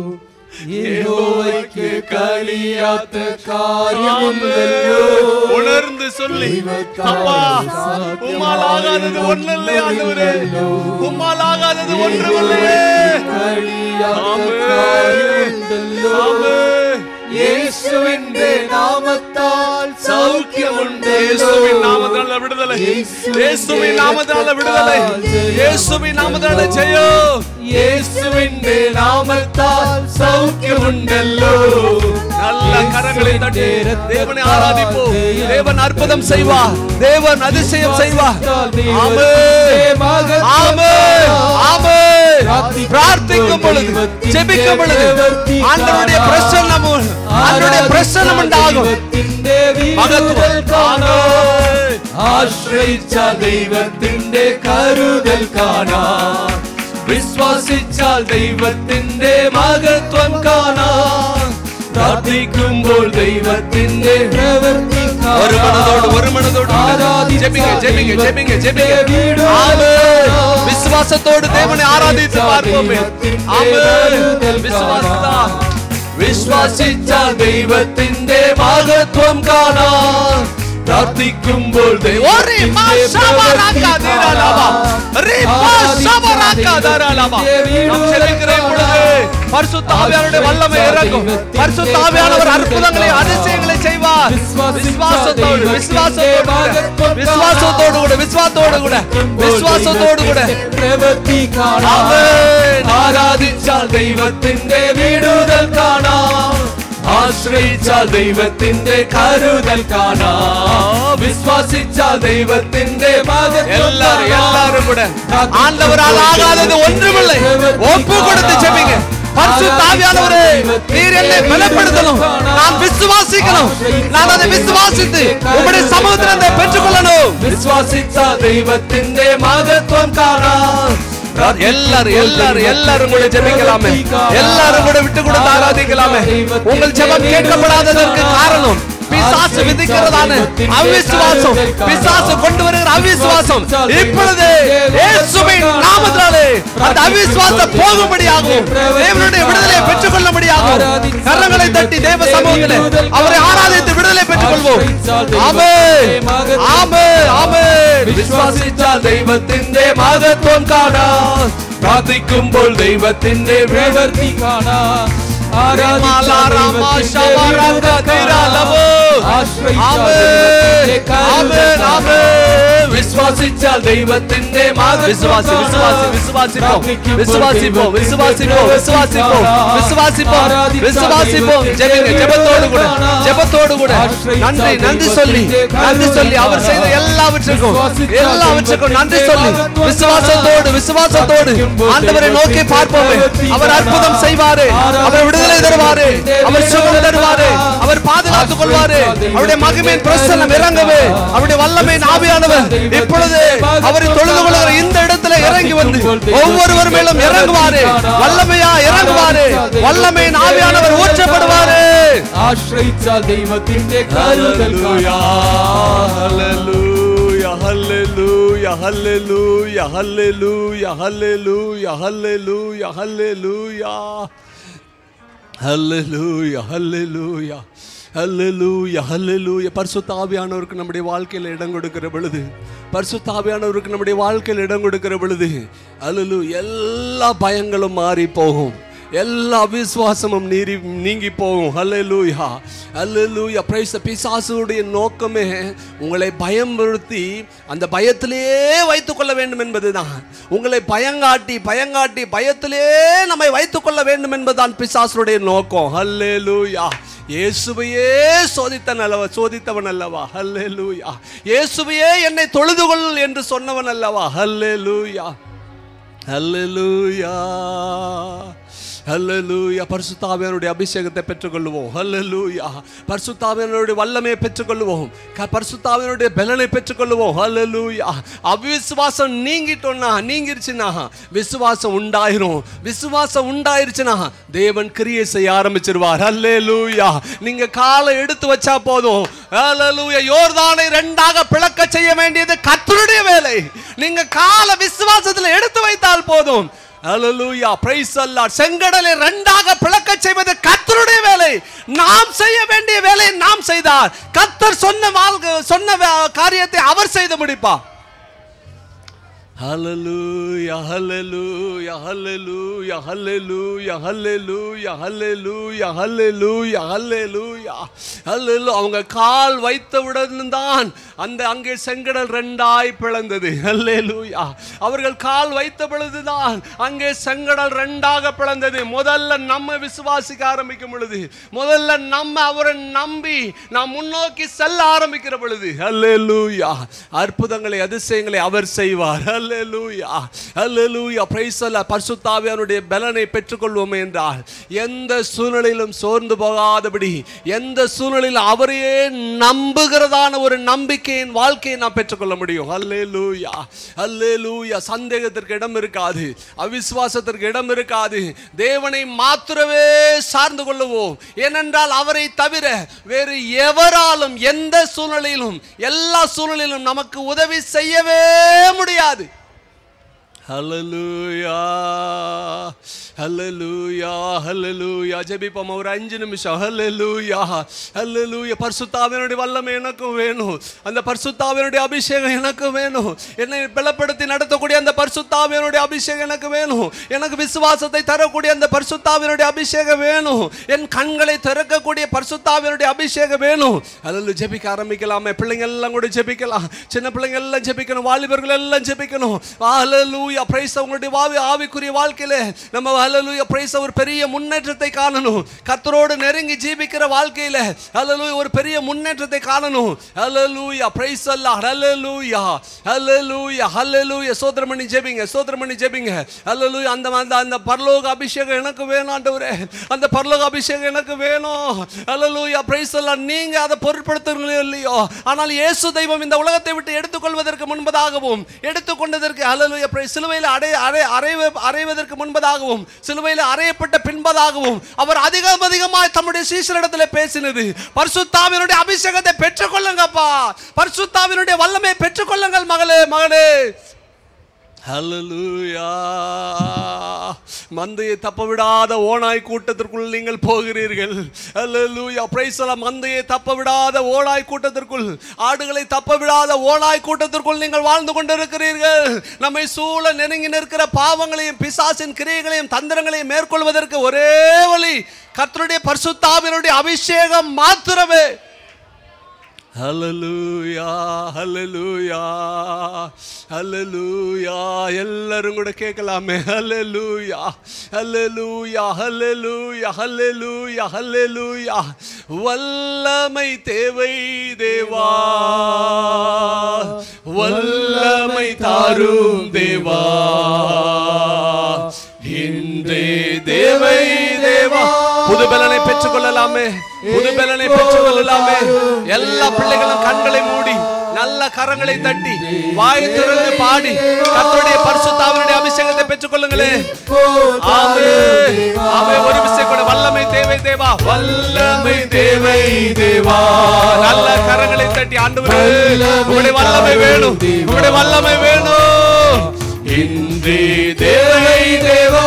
യഹോവയ്ക്ക് കഴിയാത്ത കാര്യമൊന്നുമില്ലല്ലോ ഉണർന്ന് ചൊല്ലി അപ്പാ ഉമ്മാൽ ആകാதது ஒண்ணில்லை ஆண்டவரே உம்மால் ஆகாதது ஒன்றுமில்லையே കഴിയാത്ത ആമേൻ. കാര്യമുണ്ടല്ലോ ആമേൻ. യേശുവിന്റെ നാമത്താൽ സൗഖ്യമുണ്ട് യേശുവിൻ നാമത്തിലുള്ള വിടുതலை യേശുവിൻ നാമത്തിലുള്ള വിടുതலை യേശുവിൻ നാമത്തിലുള്ള ജയം യേശുവിന്റെ നാമത്താൽ സൗഖ്യമുണ്ടല്ലോ நல்ல கரங்களை தட்டி தேவனை ஆராதிப்போ தேவன் அற்புதம் செய்வா தேவன் அதிசயம் செய்வா ஆமே ஆமே ஆமே பிரார்த்திக்கும் பொழுது ஜெபிக்கும் பொழுது ஆண்டவருடைய பிரசன்னம் ஆண்டவருடைய பிரசன்னம் உண்டாகும் ദൈവത്തിന്റെ മഹത്വം. വീടുകൾ കാണാം ആമേൻ. ആശ്രയിച്ച ദൈവത്തിന്റെ കരുതൽ കാണാൻ വിശ്വസിച്ചാൽ ദൈവത്തിന്റെ മഹത്വം കാണാൻ പ്രാർത്ഥിക്കുമ്പോൾ ദൈവത്തിന്റെ പ്രവൃത്തി ஒரு மனதோடு ஒரு மனதோடு ஜெபிங்க ஜெபிங்க ஜெபிங்க ஜெபிங்க ஆமே விசுவாசத்தோடு தேவனை ஆராதித்து பார்ப்போமே ஆமே விசுவாசத்தா വിശ്വസിച്ചാൽ ദൈവത്തിന്റെ മഹത്വം കാണാൻ പ്രാർത്ഥിക്കുമ്പോൾ ஒரே மாஷபராகாதிரலமா ரிபாஷபராகாதரலமா நாம் ஜெபிக்கிற பொழுது பரிசுத்த ஆவியானவருடைய வல்லமை இறங்கும் பரிசுத்த ஆவியானவர் அற்புதங்களை அதிசயங்களை செய்வார் விசுவாசத்தோடு விசுவாசத்தோடு கூட விசுவாசத்தோடு கூட விசுவாசத்தோடு கூட விசுவாசத்தோடு கூட പ്രവൃത്തി കാണാൻ ആമേൻ. ആരാധിച്ചാൽ ദൈവത്തിന്റെ വീടുതൽ കാണാം ആശ്രയിച്ചാൽ ദൈവത്തിന്റെ കരുതൽ കാണാം വിശ്വസിച്ചാൽ ദൈവത്തിന്റെ മഹത്വം எல்லாரும் കാണാം. எல்லாரும் கூட ஆண்டவரால் ஆகாதது ஒன்றுமில்லை ஒப்பு கொடுத்து ஜெபிங்க பரிசுத்த ஆவியானவரே நீர் என்னை பலப்படுத்தணும் நான் விசுவாசிக்கணும் நான் அதை விசுவாசித்து உங்களுடைய சமூகத்தில் அதை பெற்றுக்கொள்ளணும் വിശ്വസിച്ചാൽ ദൈവത്തിന്റെ മഹത്വം കാണാം எல்லாரும் எல்லாரும் எல்லாரும் கூட ஜெபிக்கலாமே எல்லாரும் கூட விட்டு கொடுத்து ஆராதிக்கலாமே உங்கள் ஜெபம் கேட்கப்படாததற்கு காரணம் பிசாசு விதிக்கிறதான அவிசுவாசம் பிசாசு கொண்டு வருகிற அவிசுவாசம் இப்பொழுது இயேசுவின் நாமத்தினாலே அந்த அவிசுவாசம் போகும்படியாகும் தேவனுடைய விடுதலை பெற்றுக்கொள்ளும்படியாகும் கரங்களை தட்டி தேவ சமூகத்திலே அவரை ஆராதித்து விடுதலை பெற்றுக்கொள்வோம் ஆமே ஆமே ஆமே വിശ്വസിച്ചാൽ ദൈവത്തിന്റെ മഹത്വം കാണാം പ്രാർത്ഥിക്കുമ്പോൾ ദൈവത്തിന്റെ പ്രവൃത്തി കാണാം ആരാധിച്ചാൽ ദൈവത്തിന്റെ വീടുതൽ കാണാം. ആശ്രയിച്ചാൽ ദൈവത്തിന്റെ കരുതൽ കാണാം. വിശ്വസിച്ചാൽ ദൈവത്തിന്റെ விசுவாசி விசுவாசி விசுவாசிப்போம் விசுவாசிப்போம் விசுவாசிப்போம் விசுவாசிப்போம் விசுவாசிப்போம் விசுவாசிப்போம் ஜெபிங்க ஜெபத்தோடு கூட ஜெபத்தோடு கூட நன்றி நன்றி சொல்லி நன்றி சொல்லி அவர் செய்த எல்லாவற்றுக்கும் எல்லாவற்றுக்கும் நன்றி சொல்லி விசுவாசத்தோடு விசுவாசத்தோடு ஆண்டவரை நோக்கி பார்ப்போமே அவர் அற்புதம் செய்வாரு அவர் விடுதலை தருவாரு அவர் சுகம் தருவாரு அவர் பாதுகாத்துக் கொள்வாரு அவருடைய மகிமையின் பிரசன்னம் இறங்கவே அவருடைய வல்லமையின் ஆவியானவர் இப்பொழுது அவரை தொழுது கொள்கிற இந்த இடத்துல இறங்கி வந்து ஒவ்வொருவர் மேலும் இறங்குவாரு வல்லமையா இறங்குவாரு வல்லமையின் ஆவியானவர் ஊற்றப்படுவாரு ആശ്രയിച്ചാൽ ദൈവത്തിന്റെ കരുതൽ Hallelujah, hallelujah, hallelujah, hallelujah, hallelujah, hallelujah, hallelujah. Hallelujah, hallelujah. ஹல்லேலூயா ஹல்லேலூயா பரிசுத்த ஆவியானவருக்கு நம்முடைய வாழ்க்கையில் இடம் கொடுக்கிற பொழுது பரிசுத்த ஆவியானவருக்கு நம்முடைய வாழ்க்கையில் இடம் கொடுக்கிற பொழுது அல்லலு எல்லா பயங்களும் மாறி போகும் எல்லா விசுவாசமும் நீரி நீங்கி போகும் ஹல்லேலூயா ஹல்லேலூயா பிரைஸ் பிசாசுடைய நோக்கமே உங்களை பயமுறுத்தி அந்த பயத்திலேயே வைத்துக் கொள்ள வேண்டும் என்பதுதான் உங்களை பயங்காட்டி பயங்காட்டி பயத்திலே நம்மை வைத்துக் கொள்ள வேண்டும் என்பதுதான் பிசாசுடைய நோக்கம் ஹல்லேலூயா இயேசுவையே சோதித்தன் அல்லவா சோதித்தவன் அல்லவா ஹல்லேலூயா இயேசுவையே என்னை தொழுது கொள் என்று சொன்னவன் அல்லவா ஹல்லேலூயா ஹல்லேலூயா ஹல்லேலூயா பரிசுத்தாவியனுடைய அபிஷேகத்தை பெற்றுக்கொள்வோம் ஹல்லேலூயா பரிசுத்தாவியனுடைய வல்லமையை பெற்றுக்கொள்வோம் க- பரிசுத்தாவியனுடைய பலனை பெற்றுக்கொள்வோம் ஹல்லேலூயா அவிசுவாசம் நீங்கிட்டோம்னா நீங்கிருச்சுன்னா விசுவாசம் உண்டாயிரும் விசுவாசம் உண்டாயிருச்சுன்னா தேவன் கிரியை செய்ய ஆரம்பிச்சிருவார் ஹல்லேலூயா நீங்க காலை எடுத்து வச்சா போதும் ஹல்லேலூயா யோர்தானை ரெண்டாக பிளக்க செய்ய வேண்டியது கர்த்தருடைய வேலை நீங்க காலை விசுவாசத்துல எடுத்து வைத்தால் போதும் ஹalleluya praise the lord செங்கடலை ரெண்டாக பிளக்க செய்வது கர்த்தருடைய வேலை நாம் செய்ய வேண்டிய வேலை நாம் செய்தார் கர்த்தர் சொன்ன வாழ்க்கை சொன்ன வே- காரியத்தை அவர் செய்து முடிப்பார் Hallelujah, hallelujah, hallelujah, hallelujah, hallelujah, hallelujah, hallelujah, hallelujah, hallelujah. அவங்க கால் வைத்தவுடன் தான் அந்த அங்கே செங்கடல் ரெண்டாய் பிளந்தது ஹல்லேலூயா அவர்கள் கால் வைத்த பொழுதுதான் அங்கே செங்கடல் ரெண்டாக பிளந்தது முதல்ல நம்ம விசுவாசிக்க ஆரம்பிக்கும் பொழுது முதல்ல நம்ம அவரை நம்பி நாம் முன்னோக்கி செல்ல ஆரம்பிக்கிற பொழுது ஹல்லேலூயா அற்புதங்களை அதிசயங்களை அவர் செய்வார் ஹல்லேலூயா ஹல்லேலூயா பிரைஸ் அல்ல பரிசுத்தாவியானுடைய பலனை பெற்றுக்கொள்வோம் என்றால் எந்த சூழ்நிலையிலும் சோர்ந்து போகாதபடி எந்த சூழ்நிலையில் அவரையே நம்புகிறதான ஒரு நம்பிக்கையின் வாழ்க்கையை நாம் பெற்றுக்கொள்ள முடியும் ஹல்லேலூயா ஹல்லேலூயா சந்தேகத்திற்கு இடம் இருக்காது அவிசுவாசத்திற்கு இடம் இருக்காது தேவனை மாத்திரவே சார்ந்து கொள்ளுவோம் ஏனென்றால் அவரை தவிர வேறு எவராலும் எந்த சூழ்நிலையிலும் எல்லா சூழ்நிலையிலும் நமக்கு உதவி செய்யவே முடியாது ஹalleluya ஹalleluya ஹalleluya ஜெபிப்போம் ஒரு அஞ்சு நிமிஷம் ஹalleluya ஹalleluya பரிசுத்தாவினுடைய வல்லமை எனக்கும் வேணும் அந்த பரிசுத்தாவினுடைய அபிஷேகம் எனக்கு வேணும் என்னை பலப்படுத்தி நடத்தக்கூடிய அந்த பரிசுத்தாவினுடைய அபிஷேகம் எனக்கு வேணும் எனக்கு விசுவாசத்தை தரக்கூடிய அந்த பரிசுத்தாவினுடைய அபிஷேகம் வேணும் என் கண்களை திறக்கக்கூடிய பரிசுத்தாவினுடைய அபிஷேகம் வேணும் அதில் ஜெபிக்க ஆரம்பிக்கலாமே பிள்ளைங்க எல்லாம் கூட ஜெபிக்கலாம் சின்ன பிள்ளைங்க எல்லாம் ஜெபிக்கணும் வாலிபர்கள் எல்லாம் ஜெபிக்கணும் ஹalleluya பிரைஸ் உங்களுடைய வாவி ஆவிக்குரிய வாழ்க்கையில நம்ம ஹalleluya பிரைஸ் ஒரு பெரிய முன்னேற்றத்தை காணணும் கர்த்தரோடு நெருங்கி ஜீவிக்கிற வாழ்க்கையில ஹalleluya ஒரு பெரிய முன்னேற்றத்தை காணணும் ஹalleluya பிரைஸ் அல்லாஹ் ஹalleluya ஹalleluya ஹalleluya சோதரம் பண்ணி ஜெபிங்க சோதரம் பண்ணி ஜெபிங்க ஹalleluya அந்த அந்த அந்த பரலோக அபிஷேகம் எனக்கு வேணும் ஆண்டவரே அந்த பரலோக அபிஷேகம் எனக்கு வேணும் ஹalleluya பிரைஸ் அல்லாஹ் நீங்க அதை பொருட்படுத்துறீங்களோ இல்லையோ ஆனால் இயேசு தெய்வம் இந்த உலகத்தை விட்டு எடுத்துக்கொள்வதற்கு முன்பதாகவும் எடுத்துக்கொண்டதற்கு ஹalleluya பிரைஸ் சிலுவையில் அடை அடை அறைவ அறைவதற்கு முன்பதாகவும் சிலுவையில் அறையப்பட்ட பின்பதாகவும் அவர் அதிகம் அதிகமாய் தம்முடைய சீசரிடத்தில் பேசினது பரிசுத்தாவினுடைய அபிஷேகத்தை பெற்றுக்கொள்ளுங்கப்பா பரிசுத்தாவினுடைய வல்லமை பெற்றுக்கொள்ளுங்கள் மகளே மகனே ஹalleluya மந்தையை தப்ப விடாத ஓனாய் கூட்டத்திற்குள் நீங்கள் போகிறீர்கள் ஹalleluya பிரைஸ் மந்தையை தப்ப விடாத ஓனாய் கூட்டத்திற்குள் ஆடுகளை தப்ப விடாத ஓனாய் கூட்டத்திற்குள் நீங்கள் வாழ்ந்து கொண்டிருக்கிறீர்கள் நம்மை சூழ நெருங்கி நிற்கிற பாவங்களையும் பிசாசின் கிரியைகளையும் தந்திரங்களையும் மேற்கொள்வதற்கு ஒரே வழி கர்த்தருடைய பரிசுத்தாவினுடைய அபிஷேகம் மாத்திரமே ஹalleluya ஹalleluya ஹalleluya எல்லாரும் கூட கேட்கலாமே ஹalleluya ஹalleluya ஹalleluya ஹalleluya ஹalleluya வல்லமை தேவை தேவா வல்லமை தாரும் தேவா இன்றே தேவை தேவா புது பலனை பெற்றுக் கொள்ளலாமே புது பலனை பெற்றுக் கொள்ளலாமே எல்லா பிள்ளைகளும் கண்களை மூடி நல்ல கரங்களை தட்டி வாய் திறந்து பாடி கர்த்தருடைய பரிசுத்தாவினுடைய அபிஷேகத்தை பெற்றுக் கொள்ளுங்களே ஆமே ஆமே ஒரு விஷயம் கூட வல்லமை தேவை தேவை தேவா வல்லமை தேவை தேவா நல்ல கரங்களை தட்டி ஆண்டவரே உங்களுடைய வல்லமை வேணும் உங்களுடைய வல்லமை வேணும் இன்றே தேவை தேவா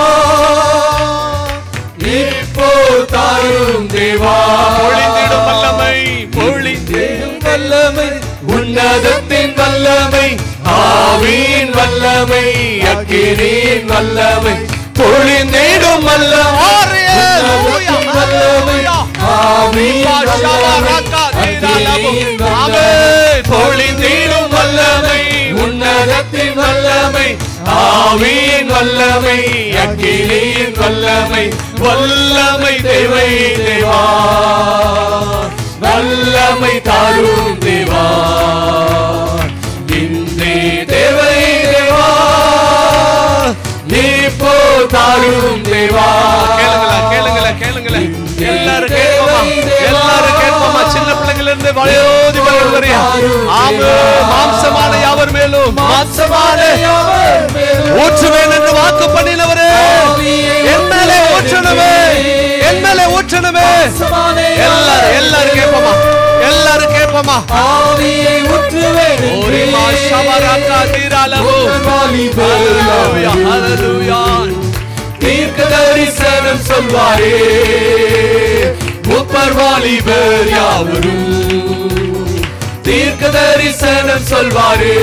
இப்போ தாரும் தேவா பொழிந்திடும் வல்லமை பொழிந்திடும் வல்லமை உன்னதத்தின் வல்லமை ஆவியின் வல்லமை அக்கினியின் வல்லமை பொழிந்திடும் வல்லமை உன்னதத்தின் வல்லமை ஆவியின் வல்லமை அக்கினியின் வல்லமை பொழிந்திடும் வல்லமை உன்னதத்தின் வல்லமை ஆவியின் வல்லமை அக்கினியின் வல்லமை வல்லமை தேவை தேவா வல்லமை தாரும் தேவா இன்றே தேவை தேவா நீ போ தாரும் தேவா கேளுங்களா கேளுங்களா கேளுங்களா எல்லாரும் கேட்போமா எல்லாரும் கேட்போமா சின்ன பிள்ளைங்கள இருந்து வயோதி வரையா ஆமே மாம்சமான யாவர் மேலும் மாம்சமான ஊற்றுவேன் என்று வாக்கு பண்ணினவரே என் மேலே ஊற்றணுமே என் மேலே ஊற்றணுமே எல்லாரும் எல்லாரும் கேட்போமா எல்லாரும் கேட்போமா ஆவியை ஊற்றுவேன் ஓரிமா ஷபரக்கா தீராலவோ ஹalleluya ஹalleluya தீர்க்க தரிசனம் சொல்வாரே முப்பர் வாலிபர் யாவரும் தீர்க்க தரிசனம் சொல்வாரே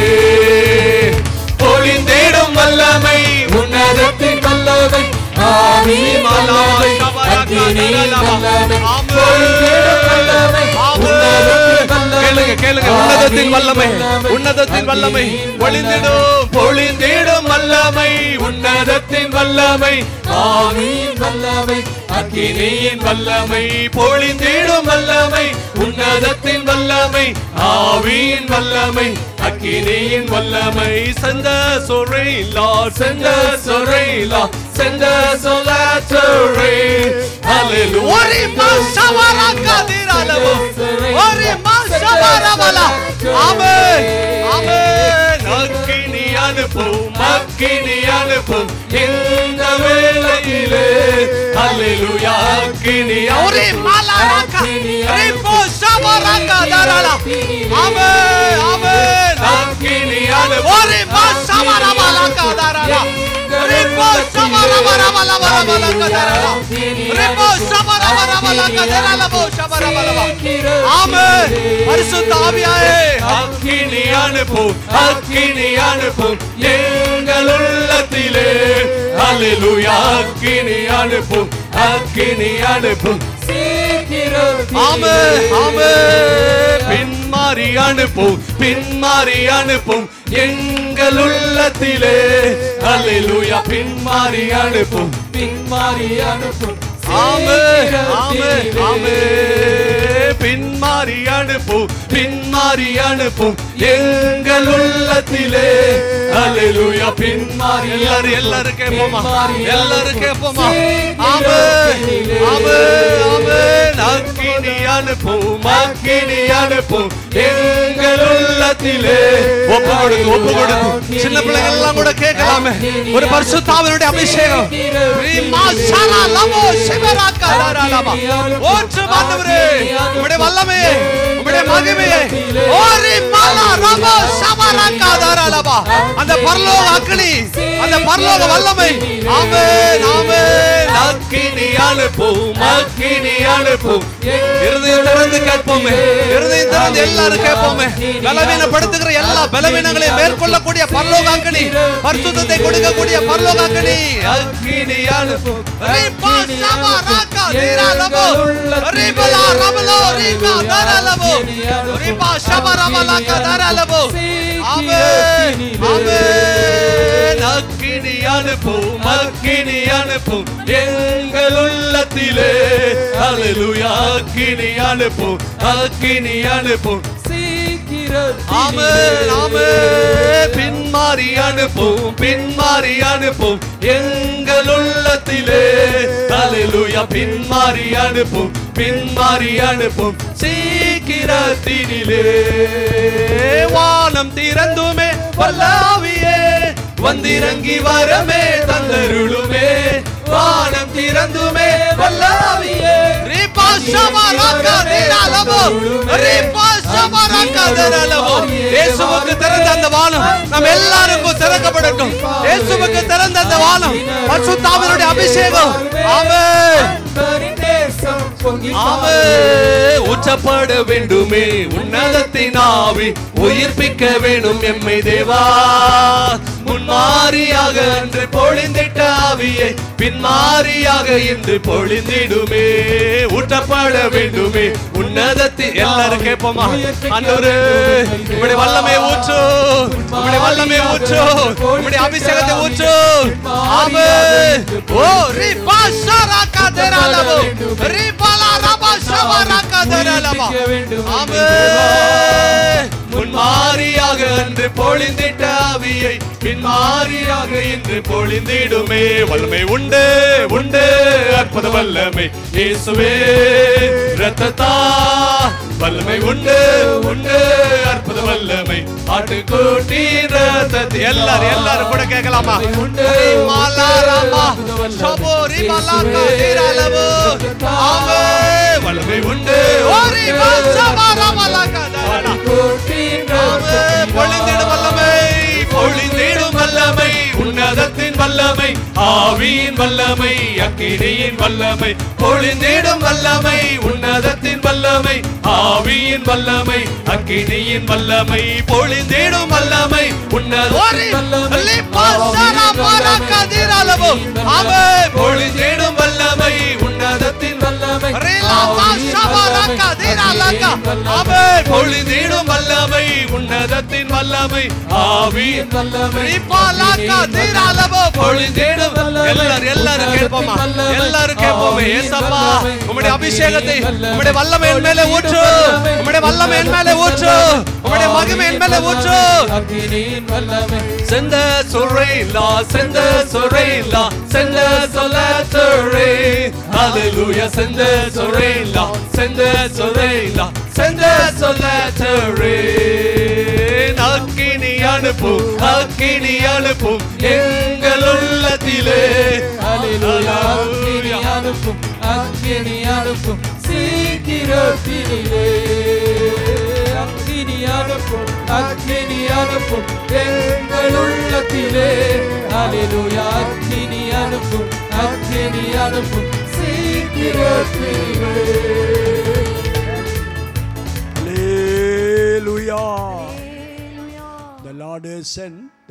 பொழிந்தேடும் வல்லமை உன்னதத்தின் வல்லமை ஆவியின் வல்லமை அக்கினியின் வல்லமை பொழிந்தேடும் வல்லமை உன்னதத்தின் வல்லமை கேளுங்க கேளுங்க உன்னதத்தின் வல்லமை உன்னதத்தின் வல்லமை பொழிந்திடும் பொழிந்திடும் வல்லமை உன்னதத்தின் வல்லமை ஆவியின் வல்லமை அக்கினியின் வல்லமை பொழிந்திடும் வல்லமை உன்னதத்தின் வல்லமை ஆவியின் வல்லமை அக்கினியின் வல்லமை சந்த சொல்றீங்களா சென்ற சொறைலா சென்ற சொல்லாற்றே ஒரு மாசவரக்கா தீராலவோ ஒரு மாசவரவலா ஆமென் ஆமென் அக்கினி அனுப்பும் அக்கினி அனுப்பும் இந்த வேளையிலே அல்லேலூயா அக்கினி ஒரு மலரக்கா ரிப்போ சவரக்கா தரலா ஆமென் ஆமென் அக்கினி அனுப்பும் ஒரு மாசவரவலக்கா தரலா ரிப்போ சவரவரவலவலவலக்கா தரலா ரிப்போ சவரவரவலக்கா தரலா சவரவலவா ஆமென் பரிசுத்த ஆவியாயே அக்கினி அனுப்பும் அக்கினி அனுப்பும் எங்கள் உள்ளத்திலே அல்லேலூயா அக்கினி அனுப்பும் அக்கினி அனுப்பும் ஆமே ஆமே பின்மாறி அனுப்பும் பின்மாறி அனுப்பும் எங்கள் உள்ளத்திலே அல்லேலூயா பின்மாறி அனுப்பும் பின்மாறி அனுப்பும் ஆமே ஆமே ஆமே பின்மாறி அனுப்பும் பின்மாறி அனுப்பும் எங்கள் உள்ளத்திலே அல்லேலூயா பின்மாறி எல்லாரும் எல்லாரும் கேட்போமா பின்மாறி எல்லாரும் கேட்போமா ஆமே சீக்கிரத்திலே. ஆமே ஆமே அக்கினி அனுப்பும் அக்கினி அனுப்பும் எங்கள் உள்ளத்திலே ஒப்பு கொடுத்து ஒப்பு கொடுத்து சின்ன பிள்ளைங்க எல்லாம் கூட கேட்கலாமே ஒரு பரிசுத்தாவினுடைய அபிஷேகம் ரீமா ஷாலா லமோ சிவராக்கா தாராளமா. ஓற்று ஆண்டவரே உம்முடைய வல்லமையே உம்முடைய மகிமையே ஓரி மாலா ரமோ சவராக்கா தாராளமா. அந்த பரலோக அக்கினி அந்த பரலோக வல்லமை ஆமென் ஆமென் அக்கினி அனுப்பும் அக்கினி அனுப்பும் இருதயம் திறந்து கேட்போமே இருதயம் திறந்து எல்லாரும் கேட்போமே பலவீனப்படுத்துகிற எல்லா பலவீனங்களையும் மேற்கொள்ளக்கூடிய பரலோகாக்கணி பரிசுத்தத்தை கொடுக்கக்கூடிய பரலோகாக்கணி அக்கினி அனுப்பும் ரீபா சபா ராக்கா தீரா லபோ ரீபலா ரபலோ ரீபா தாரா லபோ ரீபா சபா ரபலாக்கா தாரா லபோ ஆமென் ஆமென் அக்கினி அனுப்பும் அக்கினி அனுப்பும் எங்கள் உள்ளத்திலே அல்லேலூயா அக்கினி அனுப்பும் அக்கினி அனுப்பும் ஆமென் ஆமென் பின்மாறி அனுப்பும் பின்மாறி அனுப்பும் எங்கள் உள்ளத்திலே அல்லேலூயா பின்மாறி அனுப்பும் பின்மாறி அனுப்பும் சீக்கிரத்தினிலே வானம் திறந்துமே வல்லாவியே வந்திறங்கி வரமே தந்தருளுமே வானம் திறந்துமே வல்லாவியே ஷபரகதிரலபோ. ரிபா ஷபரகதிரலபோ. இயேசுவுக்கு திறந்த அந்த வானம் நம்ம எல்லாருக்கும் திறக்கப்படட்டும் இயேசுவுக்கு திறந்த அந்த வானம் பரிசுத்தாவினுடைய அபிஷேகம் ஆமென் அன்பரின் நேசம் பொங்கி ஆமே ஊற்றப்பட வேண்டுமே உன்னதத்தின் ஆவி உயிர்ப்பிக்க வேணும் எம்மை தேவா முன்மாரியாக அன்று பொழிந்திட்ட ஆவியை பின்மாரியாக இன்று பொழிந்திடுமே ஊற்றப்பட வேண்டுமே உன்னதத்தின் எல்லாரும் கேட்போமா அன்னொரு இப்படி வல்லமை ஊற்று இப்படி வல்லமை ஊற்று இப்படி அபிஷேகத்தை ஊற்று ஆமே ஓ ரி பாஷரா கதரலவோ ரி பலா ரபா ஷவரா கதரலவோ ஆமே முன்மாரியாக அன்று பொழிந்திட்ட ஆவியை பின்மாரியாக இன்று பொழிந்திடுமே வல்லமை உண்டு உண்டு அற்புத வல்லமை இயேசுவே ரத்தத்தா வல்லமை உண்டு உண்டு அற்புத வல்லமை ஆட்டுக்குட்டி ரத்தத்தை எல்லாரும் எல்லாரும் கூட கேட்கலாமா ரி மாலா ரபா ஷபோரி மலா கதிரலவோ ஆமே வல்லமை உண்டு ஓரி பாஷவரா மலா கதரலா ஆமே, பொழிந்திடும் வல்லமை பொழிந்திடும் வல்லமை உன்னதத்தின் வல்லமை ஆவியின் வல்லமை அக்கினியின் வல்லமை பொழிந்திடும் வல்லமை உன்னதத்தின் வல்லமை ஆவியின் வல்லமை அக்கினியின் வல்லமை பொழிந்திடும் வல்லமை உன்னத பொழிந்திடும் வல்லமை உன்னதத்தின் வல்லமை அவே பொழிந்திடும் வல்லமை உன்னதத்தின் வல்லமை ஆவியின் வல்லமை பொழிந்திடும் எல்லாரும் எல்லாரும் கேட்போமா எல்லாரும் கேட்போமே ஏசப்பா உம்முடைய அபிஷேகத்தை உம்முடைய வல்லமை என் மேலே ஊற்று உம்முடைய வல்லமை என் மேலே ஊற்று உம்முடைய மகிமை என் மேலே ஊற்று அக்கினியின் வல்லமை செந்த சொல்றேலா செந்த சொல்றேலா செந்த சொல்ல சொல்றே ஹalleluya செந்த சொல்றேலா செந்த சொல்றேலா செந்த சொல்ல சொல்றே அக்கினி அனுப்பு அக்கினி அனுப்பு எங்கள் உள்ளத்திலே ஹalleluya அக்கினி அனுப்பும் அக்கினி அனுப்பும் சீக்கிரத்திலே அக்கினி அனுப்பும் அக்கினி அனுப்பும் எங்கள் உள்ளத்திலே ஹalleluya அக்கினி அனுப்பும் அக்கினி அனுப்பும் சீக்கிரத்திலே Hallelujah. Hallelujah. The Lord is sent